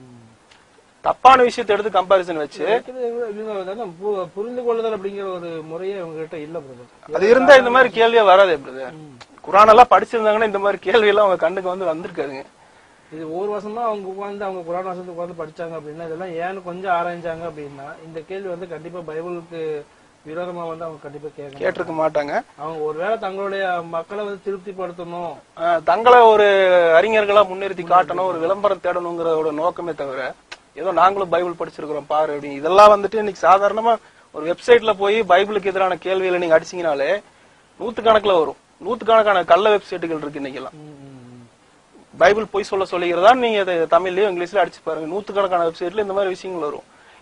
தப்பான விஷயத்தை எடுத்து கம்பாரிசன் வச்சு வைக்கிறது இவங்க- இவங்க வந்து பு- புரிந்து கொள்ளுதல் அப்படிங்கிற ஒரு முறையே இவங்க கிட்ட இல்ல பிரதர் அது இருந்தா இந்த மாதிரி கேள்வியே வராதே பிரதர் குரான் எல்லாம் படிச்சிருந்தாங்கன்னா இந்த மாதிரி கேள்வி எல்லாம் அவங்க கண்ணுக்கு வந்து வந்திருக்காதுங்க இது ஒரு வருஷமா அவங்க உட்கார்ந்து அவங்க குரான் வசனத்தை உட்கார்ந்து படிச்சாங்க அப்படின்னா இதெல்லாம் ஏன்னு கொஞ்சம் ஆராய்ஞ்சாங்க அப்படின்னா இந்த கேள்வி வந்து கண்டிப்பா பைபிளுக்கு விரோதமா வந்து அவங்க கண்டிப்பா கேட்கணும் கேட்டிருக்க மாட்டாங்க அவங்க ஒருவேளை தங்களுடைய மக்களை வந்து திருப்திப்படுத்தணும் ஆஹ் தங்களை ஒரு அறிஞர்களா முன்னிறுத்தி காட்டணும் ஒரு விளம்பரம் தேடணுங்கிறதோட நோக்கமே தவிர ஏதோ நாங்களும் பைபிள் படிச்சிருக்கிறோம் பாரு அப்படி இதெல்லாம் வந்துட்டு இன்னைக்கு சாதாரணமா ஒரு வெப்சைட்ல போய் பைபிளுக்கு எதிரான கேள்விகளை நீங்க அடிச்சீங்கனாலே நூத்துக்கணக்குல வரும் நூத்துக்கணக்கான கள்ள வெப்சைட்டுகள் இருக்கு இன்னைக்கு எல்லாம் ம், ம், ம். பைபிள் பொய் சொல்ல சொல்லுகிறதா நீங்க இதை தமிழ்லயோ இங்கிலீஷ்லயோ அடிச்சு பாருங்க நூத்துக்கணக்கான வெப்சைட்ல இந்த மாதிரி விஷயங்கள் வரும்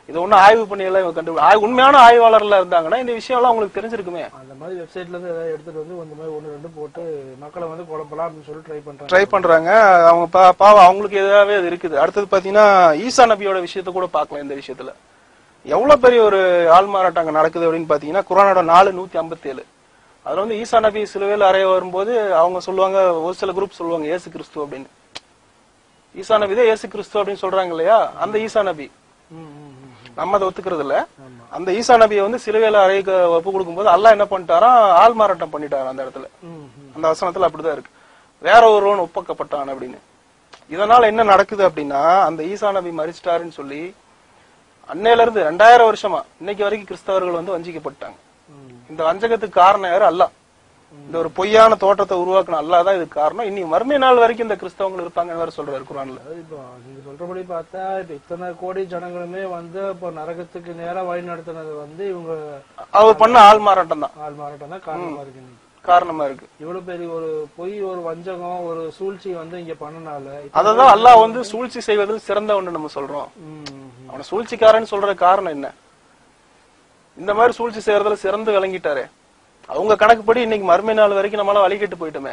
இது ஒண்ணும் ஆய்வு பண்ணி எல்லாம் இவங்க கண்டு ஆய்- உண்மையான ஆய்வாளர்ல இருந்தாங்கன்னா இந்த விஷயம் எல்லாம் உங்களுக்கு தெரிஞ்சிருக்குமே அந்த மாதிரி வெப்சைட்ல இருந்து ஏதாவது எடுத்துட்டு வந்து இந்த மாதிரி ஒன்று ரெண்டு போட்டு மக்களை வந்து குழப்பலாம் அப்படின்னு சொல்லி ட்ரை பண்றாங்க ட்ரை பண்றாங்க அவங்க பா- பாவம் அவங்களுக்கு எதாவே அது இருக்குது அடுத்தது பாத்தீங்கன்னா ஈசா நபியோட விஷயத்த கூட பார்க்கலாம் இந்த விஷயத்துல எவ்வளவு பெரிய ஒரு ஆள்மாறாட்டம் அங்க நடக்குது அப்படின்னு பாத்தீங்கன்னா குரானோட நாலு நூத்தி ஐம்பத்தி ஏழு அதுல வந்து ஈசா நபி சிலுவையில் அறைய வரும்போது அவங்க சொல்லுவாங்க ஒரு சில குரூப் சொல்லுவாங்க ஏசு கிறிஸ்து அப்படின்னு ஈசா நபி தான் ஏசு கிறிஸ்து அப்படின்னு சொல்றாங்க இல்லையா அந்த ஈசா நபி ம், ம், ம். நம்ம அதை ஒத்துக்கிறது இல்ல ஆமா அந்த ஈசா நபியை வந்து சிலுவையில அறைய ஒப்பு கொடுக்கும்போது அல்லாஹ் என்ன பண்ணிட்டாராம் ஆள் மாறாட்டம் பண்ணிட்டாராம் அந்த இடத்துல ம், ம். அந்த வசனத்துல அப்படிதான் இருக்கு வேற ஒருவன் ஒப்பக்கப்பட்டான் அப்படின்னு இதனால என்ன நடக்குது அப்படின்னா அந்த ஈசா நபி மறிச்சிட்டாருன்னு சொல்லி அன்னையில இருந்து ரெண்டாயிரம் வருஷமா இன்னைக்கு வரைக்கும் கிறிஸ்தவர்கள் வந்து வஞ்சிக்கப்பட்டாங்க ம். இந்த வஞ்சகத்துக்கு காரணம் யாரு அல்லாஹ் இந்த ஒரு பொய்யான தோற்றத்தை உருவாக்கணும் அல்லாஹ் தான் இதுக்கு காரணம் இனி மறுமை நாள் வரைக்கும் இந்த கிறிஸ்தவங்கள் இருப்பாங்கன்னு வேற சொல்றாரு குரான்ல அதாவது இப்போ நீங்க சொல்றபடி பார்த்தா இப்ப இத்தனை கோடி ஜனங்களுமே வந்து இப்போ நரகத்துக்கு நேரா வழி நடத்தினது வந்து இவங்க அவர் பண்ண ஆள் மாறாட்டம் தான் ஆள் மாறாட்டம் தான் காரணமா இருக்கு இன்னைக்கு. காரணமா இருக்கு இவ்வளவு பெரிய ஒரு பொய் ஒரு வஞ்சகம் ஒரு சூழ்ச்சி வந்து இங்க பண்ணனால இப்ப- அததான் அல்லாஹ் வந்து சூழ்ச்சி செய்வதில் சிறந்தவன்னு நம்ம சொல்றோம் ம், ம். அவனை சூழ்ச்சிக்காரன்னு சொல்ற காரணம் என்ன இந்த மாதிரி சூழ்ச்சி செய்யறதுல சிறந்து விளங்கிட்டாரே அவங்க கணக்குப்படி இன்னைக்கு மறுமை நாள் வரைக்கும் நம்மளால வழிகிட்டு போயிட்டோமே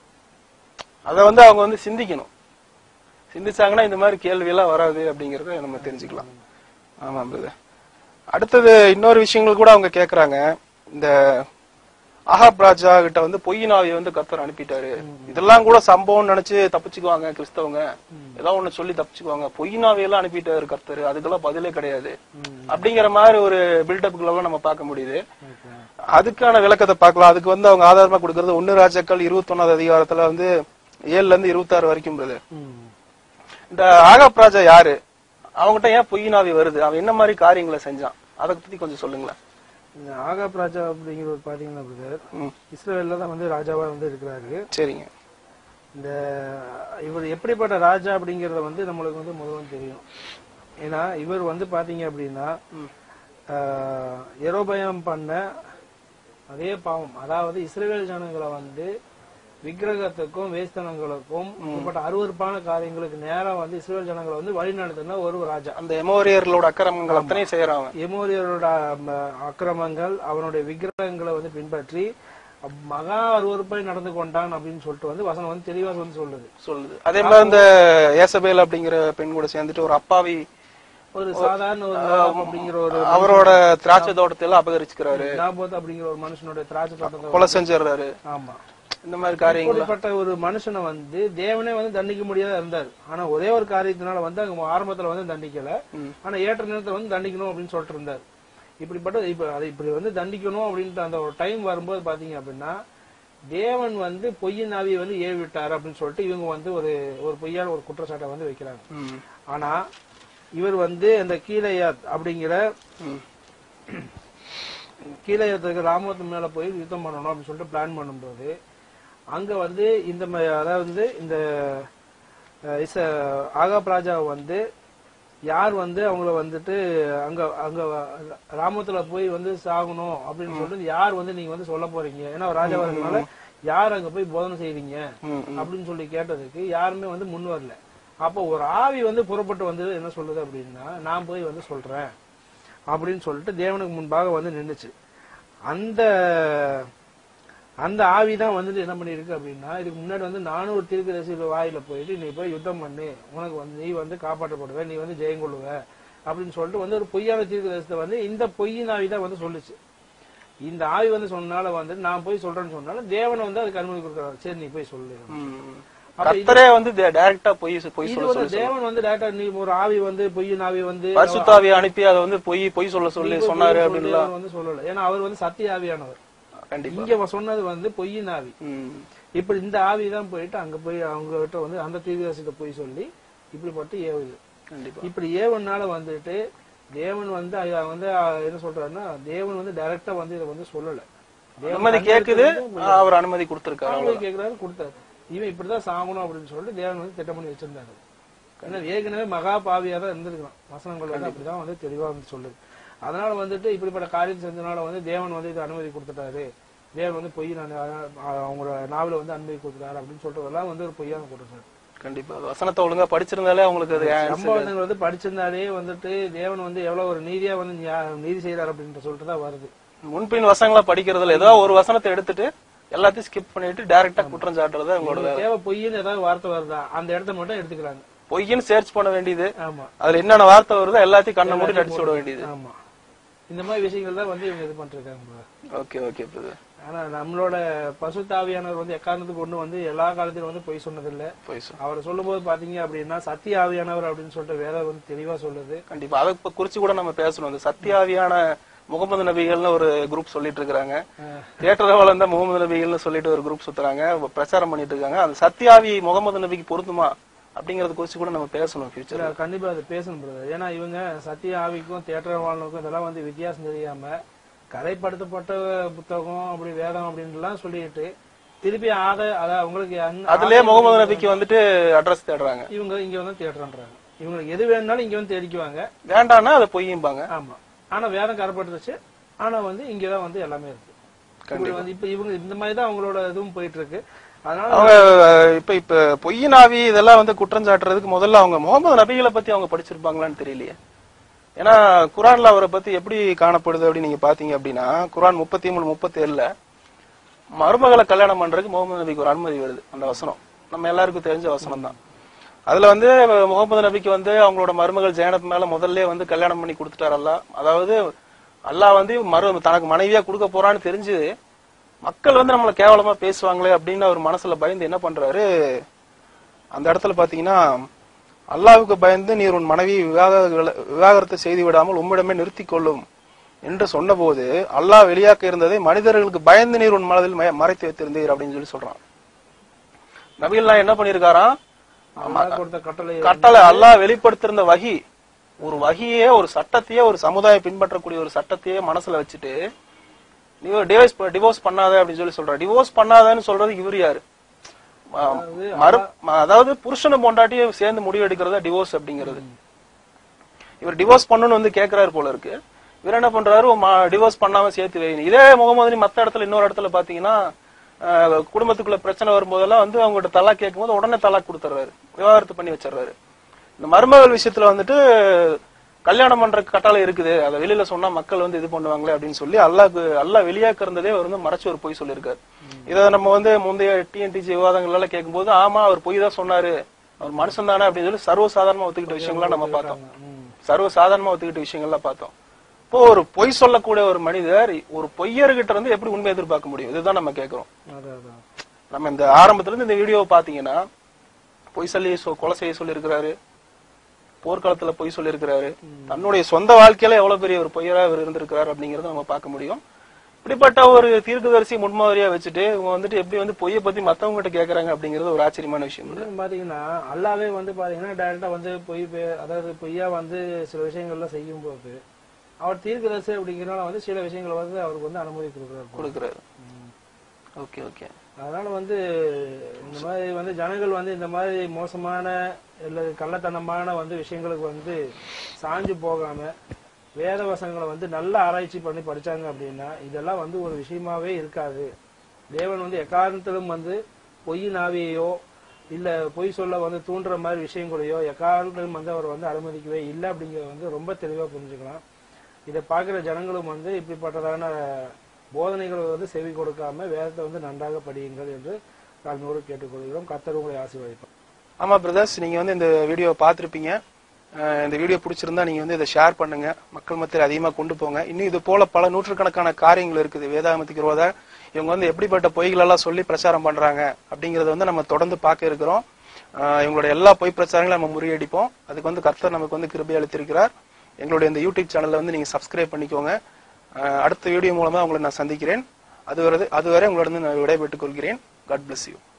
அத வந்து அவங்க வந்து சிந்திக்கணும் சிந்திச்சாங்கன்னா இந்த மாதிரி கேள்வி எல்லாம் வராது அப்படிங்கறத நம்ம தெரிஞ்சுக்கலாம் ஆமா பிரதர் அடுத்தது இன்னொரு விஷயங்கள் கூட அவங்க கேக்குறாங்க இந்த ஆஹாப் ராஜா கிட்ட வந்து பொய்யினாவை வந்து கர்த்தர் அனுப்பிட்டாரு இதெல்லாம் கூட சம்பவம் நினைச்சு தப்பிச்சுக்குவாங்க கிறிஸ்தவங்க ஏதோ ஒண்ணு சொல்லி தப்பிச்சுக்குவாங்க பொய்யினாவை எல்லாம் அனுப்பிட்டாரு கர்த்தர் அதுக்கெல்லாம் பதிலே கிடையாது ம். அப்படிங்கிற மாதிரி ஒரு பில்டப்புகளெல்லாம் நம்ம பார்க்க முடியுது Okay. அதுக்கான விளக்கத்தை பார்க்கலாம் அதுக்கு வந்து அவங்க ஆதாரமா கொடுக்கறது ஒன்னு ராஜாக்கள் இருபத்தொன்னாவது அதிகாரத்துல வந்து ஏழுல இருந்து இருபத்தாறு வரைக்கும் பிரதர் ம். இந்த ஆகாப் ராஜா யாரு அவங்ககிட்ட ஏன் பொய்யினாவி வருது அவன் என்ன மாதிரி காரியங்களை செஞ்சான் அதை பத்தி கொஞ்சம் சொல்லுங்களேன் இந்த ஆகாப் ராஜா அப்படிங்கிறவர் பாத்தீங்கன்னா பிரதர் ம், இஸ்ரேல்ல தான் வந்து ராஜாவா வந்து இருக்கிறாரு சரிங்க இந்த இவர் எப்படிப்பட்ட ராஜா அப்படிங்கறத வந்து நம்மளுக்கு வந்து முதல்ல தெரியும் ஏன்னா இவர் வந்து பாத்தீங்க அப்படின்னா ம். ஆஹ், எரோபயம் பண்ண அதே பாவம் அதாவது இஸ்ரேல் ஜனங்களை வந்து விக்கிரகத்துக்கும் வேஸ்தனங்களுக்கும் இப்படிப்பட்ட அருவருப்பான காரியங்களுக்கு நேரா வந்து இஸ்ரேல் ஜனங்களை வந்து வழிநடத்தின ஒரு ராஜா அந்த எமோரியர்களோட அக்கிரமங்கள் அத்தனையும் செய்யறான் அவன் எமோரியரோட ம, அக்கிரமங்கள் அவனுடைய விக்கிரகங்களை வந்து பின்பற்றி அப்- மகா அருவருப்பை நடந்து கொண்டான் அப்படின்னு சொல்லிட்டு வந்து வசனம் வந்து தெளிவா வந்து சொல்லுது சொல்லுது அதே மாதிரி இந்த ஏசபேல் அப்படிங்கிற பெண் கூட சேர்ந்துட்டு ஒரு அப்பாவி ஒரு சாதாரண ஒரு நாபோத் அப்படிங்கிற ஒரு அவரோட திராட்சை தோட்டத்தை எல்லாம் அபகரிச்சுக்கிறாரு நாபோத் அப்படிங்கிற ஒரு மனுஷனுடைய திராட்சை தோட்டத்தை கொலை செஞ்சிடுறாரு ஆமா இந்த மாதிரி காரியங்கள் இப்படிப்பட்ட ஒரு மனுஷனை வந்து தேவனே வந்து தண்டிக்க முடியாத இருந்தார் ஆனா ஒரே ஒரு காரியத்தினால வந்து அங்க ஆரம்பத்துல வந்து தண்டிக்கல ம். ஆனா ஏற்ற நேரத்துல வந்து தண்டிக்கணும் அப்படின்னு சொல்லிட்டு இருந்தார் இப்படிப்பட்ட இப்ப அதை இப்படி வந்து தண்டிக்கணும் அப்படின்ட்டு அந்த ஒரு டைம் வரும்போது பாத்தீங்க அப்படின்னா தேவன் வந்து பொய்யின் ஆவியை வந்து ஏவி விட்டாரு அப்படின்னு சொல்லிட்டு இவங்க வந்து ஒரு ஒரு பொய்யான ஒரு குற்றச்சாட்டை வந்து வைக்கிறாங்க ம், ஆனா இவர் வந்து அந்த கீழையாத் அப்படிங்கிற ம், கீழையத்துக்கு ராமத்து மேல போய் யுத்தம் பண்ணணும் அப்படின்னு சொல்லிட்டு பிளான் பண்ணும்போது அங்க வந்து இந்த ம- அதாவது வந்து இந்த அஹ், இச ஆகாப் ராஜா வந்து யார் வந்து அவங்கள வந்துட்டு அங்க அங்க ராமத்துல போய் வந்து சாகணும் அப்படின்னு சொல்லிட்டு யார் வந்து நீங்க வந்து சொல்ல போறீங்க ஏன்னா அவர் ராஜாவா இருக்கனால யார் அங்க போய் போதனை செய்றீங்க ம், ம். அப்படின்னு சொல்லி கேட்டதுக்கு யாருமே வந்து முன் வரல அப்போ ஒரு ஆவி வந்து புறப்பட்டு வந்தது என்ன சொல்லுது அப்படின்னா நான் போய் வந்து சொல்றேன் அப்படின்னு சொல்லிட்டு தேவனுக்கு முன்பாக வந்து நின்னுச்சு அந்த அந்த ஆவி தான் வந்துட்டு என்ன பண்ணிருக்கு அப்படின்னா இதுக்கு முன்னாடி வந்து நானூறு தீர்க்கதரிசி வாயில போயிட்டு நீ போய் யுத்தம் பண்ணு உனக்கு வந்து நீ வந்து காப்பாற்றப்படுவ நீ வந்து ஜெயம் கொள்ளுவ அப்படின்னு சொல்லிட்டு வந்து ஒரு பொய்யான தீர்க்கதரிசத்தை வந்து இந்த பொய்யின் ஆவி தான் வந்து சொல்லுச்சு இந்த ஆவி வந்து சொன்னால வந்து நான் போய் சொல்றேன்னு சொன்னாலும் தேவன் வந்து அதுக்கு அனுமதி கொடுக்குறாரு சரி நீ போய் சொல்லு ம். அப்ப இது- கர்த்தரே வந்து டைரக்டா பொய் பொய் இது சொல்ல வந்து சொல்லி தேவன் வந்து டேரக்டா நீ ஒரு ஆவி வந்து பொய்யின் ஆவி வந்து பரிசுத்தாவியை அனுப்பி அதை வந்து பொய் பொய் சொல்ல சொல்லி நீ போய் சொன்னாரு பொய் அப்படின்லாம் சொல்லு வந்து சொல்லல ஏன்னா அவர் வந்து சத்திய ஆவியானவர் கண்டிப்பா இங்க அவன் சொன்னது வந்து பொய்யின் ஆவி ம், இப்ப இந்த ஆவி தான் போயிட்டு அங்க போய் அவங்க கிட்ட வந்து அந்த தீர்க்கதரிசிட்ட போய் சொல்லி இப்படிப்பட்டு ஏவுது கண்டிப்பா இப்படி ஏவனால வந்துட்டு தேவன் வந்து ஐயா வந்து அஹ், என்ன சொல்றாருன்னா தேவன் வந்து டைரக்டா வந்து இதை வந்து சொல்லல தேவன் அனுமதி கேக்குது அவர் அனுமதி கொடுத்திருக்காரு அவங்களுக்கு கேக்குறாரு கொடுத்தாரு இவன் இப்படிதான் சாகணும் அப்படின்னு சொல்லிட்டு தேவன் வந்து திட்டம் பண்ணி வச்சிருந்தாரு ஏன்னா ஏற்கனவே மகா பாவியா தான் இருந்திருக்கலாம் வசனங்கள் வந்து அப்படிதான் வந்து தெளிவா வந்து சொல்லுது அதனால வந்துட்டு இப்படிப்பட்ட காரியம் செஞ்சனால வந்து தேவன் வந்து இது அனுமதி கொடுத்துட்டாரு தேவன் வந்து பொய் நான் அவங்களோட நாவல வந்து அனுமதி கொடுத்துட்டாரு அப்படின்னு சொல்றதெல்லாம் வந்து ஒரு பொய்யான குற்றச்சாட்டு கண்டிப்பா அது வசனத்தை ஒழுங்கா படிச்சிருந்தாலே அவங்களுக்கு அது answer. சம்பவங்கள் வந்து படிச்சிருந்தாலே வந்துட்டு தேவன் வந்து எவ்வளவு ஒரு நீதியா வந்து நியா- நீதி செய்யறாரு அப்படின்ற சொல்லிட்டு தான் வருது முன்பின் வசனங்களா படிக்கிறதுல ஏதோ ஒரு வசனத்தை எடுத்துட்டு எல்லாத்தையும் ஸ்கிப் பண்ணிட்டு டைரக்டா குற்றம் சாட்டுறது அவங்களோட வேலை. தேவை பொய்ன்னு ஏதாவது வார்த்தை வருதா அந்த இடத்த மட்டும் எடுத்துக்கிறாங்க பொய்ன்னு சர்ச் பண்ண வேண்டியது ஆமா அதுல என்னென்ன வார்த்தை வருதோ எல்லாத்தையும் கண்ணை மூடி அடிச்சு விட வேண்டியது ஆமா இந்த மாதிரி விஷயங்கள் தான் வந்து இவங்க இது பண்ணிருக்காங்க ஓகே ஓகே பிரதர் ஆனா நம்மளோட பசுத்தாவியானவர் வந்து எக்காரணத்துக்கு கொண்டு வந்து எல்லா காலத்திலும் வந்து பொய் சொன்னதில்லை போய் சொல்லு. அவரை சொல்லும்போது பாத்தீங்க அப்படின்னா சத்திய ஆவியானவர் அப்படின்னு சொல்லிட்டு வேதம் வந்து தெளிவா சொல்லுது கண்டிப்பா அதை இப்ப குறிச்சு கூட நம்ம பேசணும் இந்த சத்தியாவியான முகமது நபிகள்னு ஒரு குரூப் சொல்லிட்டு இருக்காங்க அஹ் தியேட்டர் வளர்ந்த முகமது நபிகள்னு சொல்லிட்டு ஒரு குரூப் சுத்துறாங்க இப்ப பிரச்சாரம் பண்ணிட்டு இருக்காங்க அந்த சத்தியாவி முகமது நபிக்கு பொருந்துமா அப்படிங்கறத குறிச்சு கூட நம்ம பேசணும் ஃபியூச்சர் இல்ல, கண்டிப்பா அது பேசணும் பிரதர் ஏன்னா இவங்க சத்திய ஆவிக்கும் தேட்டர் வாழ்னுக்கும் இதெல்லாம் வந்து வித்தியாசம் தெரியாம கதைப்படுத்தப்பட்ட புத்தகம் அப்படி வேதம் அப்படின்லாம் சொல்லிட்டு திருப்பி ஆத அத அவங்களுக்கு அங்க- அதுலயே முகமது நபிக்கு வந்துட்டு அட்ரஸ் தேடுறாங்க இவங்க இங்க வந்து தேட்டர்ன்றாங்க இவங்களுக்கு எது வேணும்னாலும் இங்க வந்து தேடிக்குவாங்க வேண்டாம்னா அதை பொய்யும்பாங்க ஆமா ஆனா வேதம் கரப்பட்டுருச்சு ஆனா வந்து இங்கதான் வந்து எல்லாமே இருக்கு இப்படி வந்து இப்ப இவங்க இந்த மாதிரி தான் அவங்களோட இதுவும் போயிட்டு இருக்கு அதனால அவங்க அஹ், இப்ப இப்ப பொய்யினாவி இதெல்லாம் வந்து குற்றம் சாட்டுறதுக்கு முதல்ல அவங்க முகமது நபிகளை பத்தி அவங்க படிச்சிருப்பாங்களான்னு தெரியலையே ஏன்னா குரான்ல அவரை பத்தி எப்படி காணப்படுது அப்படின்னு நீங்க பாத்தீங்க அப்படின்னா குரான் முப்பத்தி மூணு முப்பத்தி ஏழுல மருமகளை கல்யாணம் பண்றதுக்கு முகமது நபிக்கு ஒரு அனுமதி வருது அந்த வசனம் நம்ம எல்லாருக்கும் தெரிஞ்ச வசனம் தான் அதுல வந்து முகமது நபிக்கு வந்து அவங்களோட மருமகள் ஜெயனத் மேல முதல்ல வந்து கல்யாணம் பண்ணி கொடுத்துட்டாரு அல்லாஹ் அதாவது அல்லாஹ் வந்து மரு தனக்கு மனைவியா கொடுக்க போறான்னு தெரிஞ்சு மக்கள் வந்து நம்மள கேவலமா பேசுவாங்களே அப்படின்னு அவர் மனசுல பயந்து என்ன பண்றாரு அந்த இடத்துல பாத்தீங்கன்னா அல்லாஹ்வுக்கு பயந்து நீர் உன் மனைவி விவாகரத்து செய்து விடாமல் உம்மிடமே நிறுத்திக் கொள்ளும் என்று சொன்னபோது அல்லாஹ் வெளியாக்க இருந்ததை மனிதர்களுக்கு பயந்து நீர் உன் மனதில் மய- மறைத்து வைத்திருந்தீர் அப்படின்னு சொல்லி சொல்றான் நபிகள்லாம் என்ன பண்ணிருக்காராம் அல்லாஹ் கொடுத்த கட்டளை கட்டளை அல்லாஹ் வெளிப்படுத்திருந்த வகி ஒரு வகியே ஒரு சட்டத்தையே ஒரு சமுதாயம் பின்பற்றக்கூடிய ஒரு சட்டத்தையே மனசுல வச்சுட்டு நீ டிவோர்ஸ் டிவோர்ஸ் பண்ணாத அப்படின்னு சொல்லி சொல்ற டிவோர்ஸ் பண்ணாதன்னு சொல்றது இவர் யாரு ம- மறு ம- அதாவது புருஷனும் பொண்டாட்டியும் சேர்ந்து முடிவு எடுக்கிறதா டிவோர்ஸ் அப்படிங்கிறது இவர் டிவோர்ஸ் பண்ணணும்னு வந்து கேக்குறாரு போல இருக்கு இவர் என்ன பண்றாரு டிவோர்ஸ் பண்ணாம சேர்த்து வை இதே முகமது மத்த இடத்துல இன்னொரு இடத்துல பாத்தீங்கன்னா அஹ், குடும்பத்துக்குள்ள பிரச்சனை வரும்போதெல்லாம் வந்து அவங்ககிட்ட தலாக் கேட்கும்போது உடனே தலாக் கொடுத்துறாரு விவாகரத்து பண்ணி வச்சிடுறாரு இந்த மருமகள் விஷயத்துல வந்துட்டு கல்யாணம் பண்ற கட்டளை இருக்குது அதை வெளியில சொன்னா மக்கள் வந்து இது பண்ணுவாங்களே அப்படின்னு சொல்லி அல்லாஹ்க்கு அல்லாஹ் வெளியாக்க இருந்ததே அவர் வந்து மறைச்சு ஒரு பொய் சொல்லியிருக்காரு இதை நம்ம வந்து முந்தைய டிஎன்டிசி விவாதங்கள் எல்லாம் கேட்கும்போது ஆமா அவர் பொய் தான் சொன்னாரு அவர் மனுஷன் தானே அப்படின்னு சொல்லி சர்வசாதாரணமா ஒத்துக்கிட்ட விஷயங்கள்லாம் நம்ம பார்த்தோம் ம். சர்வ சாதாரணமா ஒத்துக்கிட்ட விஷயங்கள்லாம் பார்த்தோம் இப்போ ஒரு பொய் சொல்லக்கூடிய ஒரு மனிதர் ஒரு பொய்யர்கிட்ட இருந்து எப்படி உண்மை எதிர்பார்க்க முடியும் இதுதான் நம்ம கேட்கிறோம் அதான் அதான் நம்ம இந்த ஆரம்பத்துல இருந்து இந்த வீடியோவை பாத்தீங்கன்னா பொய் சொல்லி சொ- கொலை செய்ய சொல்லியிருக்கிறாரு போர்க்காலத்துல பொய் சொல்லியிருக்கிறாரு தன்னுடைய சொந்த வாழ்க்கையில எவ்வளவு பெரிய ஒரு பொய்யரா இவர் இருந்திருக்கிறாரு அப்படிங்கறத நம்ம பார்க்க முடியும் இப்படிப்பட்ட ஒரு தீர்க்கதரிசி முன்மாதிரியா வச்சுட்டு இவங்க வந்துட்டு எப்படி வந்து பொய்யை பத்தி மத்தவங்க கிட்ட கேக்குறாங்க அப்படிங்கறது ஒரு ஆச்சரியமான விஷயம் இன்னும் பாத்தீங்கன்னா அல்லாவே வந்து பாத்தீங்கன்னா டைரக்டா வந்து பொய் பே- அதாவது பொய்யா வந்து சில விஷயங்கள்லாம் செய்யும் போது அவர் தீர்க்கதரிசி அப்படிங்கிறனால வந்து சில விஷயங்களை வந்து அவருக்கு வந்து அனுமதி கொடுக்குறாரு கொடுக்கிறாரு ஓகே ஓகே அதனால வந்து இந்த மாதிரி வந்து ஜனங்கள் வந்து இந்த மாதிரி மோசமான இல்ல கள்ளத்தனமான வந்து விஷயங்களுக்கு வந்து சாஞ்சு போகாம வேத வசனங்களை வந்து நல்ல ஆராய்ச்சி பண்ணி படிச்சாங்க அப்படின்னா இதெல்லாம் வந்து ஒரு விஷயமாவே இருக்காது தேவன் வந்து எக்காரணத்திலும் வந்து பொய் நாவியையோ இல்ல பொய் சொல்ல வந்து தூண்டுற மாதிரி விஷயங்களையோ எக்காரணத்திலும் வந்து அவர் வந்து அனுமதிக்கவே இல்லை அப்படிங்கறத வந்து ரொம்ப தெளிவா புரிஞ்சுக்கலாம் இதை பார்க்குற ஜனங்களும் வந்து இப்படிப்பட்டதான போதனைகளை வந்து செவி கொடுக்காம வேதத்தை வந்து நன்றாக படியுங்கள் என்று தாழ்மையோடு கேட்டுக்கொள்கிறோம் கர்த்தர் உங்களை ஆசீர்வதிப்பார் ஆமா பிரதர்ஸ் நீங்க வந்து இந்த வீடியோ பார்த்திருப்பீங்க அஹ் இந்த வீடியோ பிடிச்சிருந்தா நீங்க வந்து இதை ஷேர் பண்ணுங்க மக்கள் மத்தியில் அதிகமா கொண்டு போங்க இன்னும் இது போல பல நூற்றுக்கணக்கான காரியங்கள் இருக்குது வேதாகமத்துக்கு விரோத இவங்க வந்து எப்படிப்பட்ட பொய்கள் எல்லாம் சொல்லி பிரச்சாரம் பண்றாங்க அப்படிங்கறத வந்து நம்ம தொடர்ந்து பார்க்க இருக்கிறோம் அஹ் இவங்களோட எல்லா பொய் பிரச்சாரங்களும் நம்ம முறியடிப்போம் அதுக்கு வந்து கர்த்தர் நமக்கு வந்து கிருபை அளித்திருக்கிறார் எங்களுடைய இந்த யூடியூப் சேனல்ல வந்து நீங்க சப்ஸ்கிரைப் பண்ணிக்கோங்க அஹ் அடுத்த வீடியோ மூலமா உங்களை நான் சந்திக்கிறேன் அதுவரை அதுவரை உங்களிடம் நான் விடைபெற்றுக் கொள்கிறேன் காட் bless யூ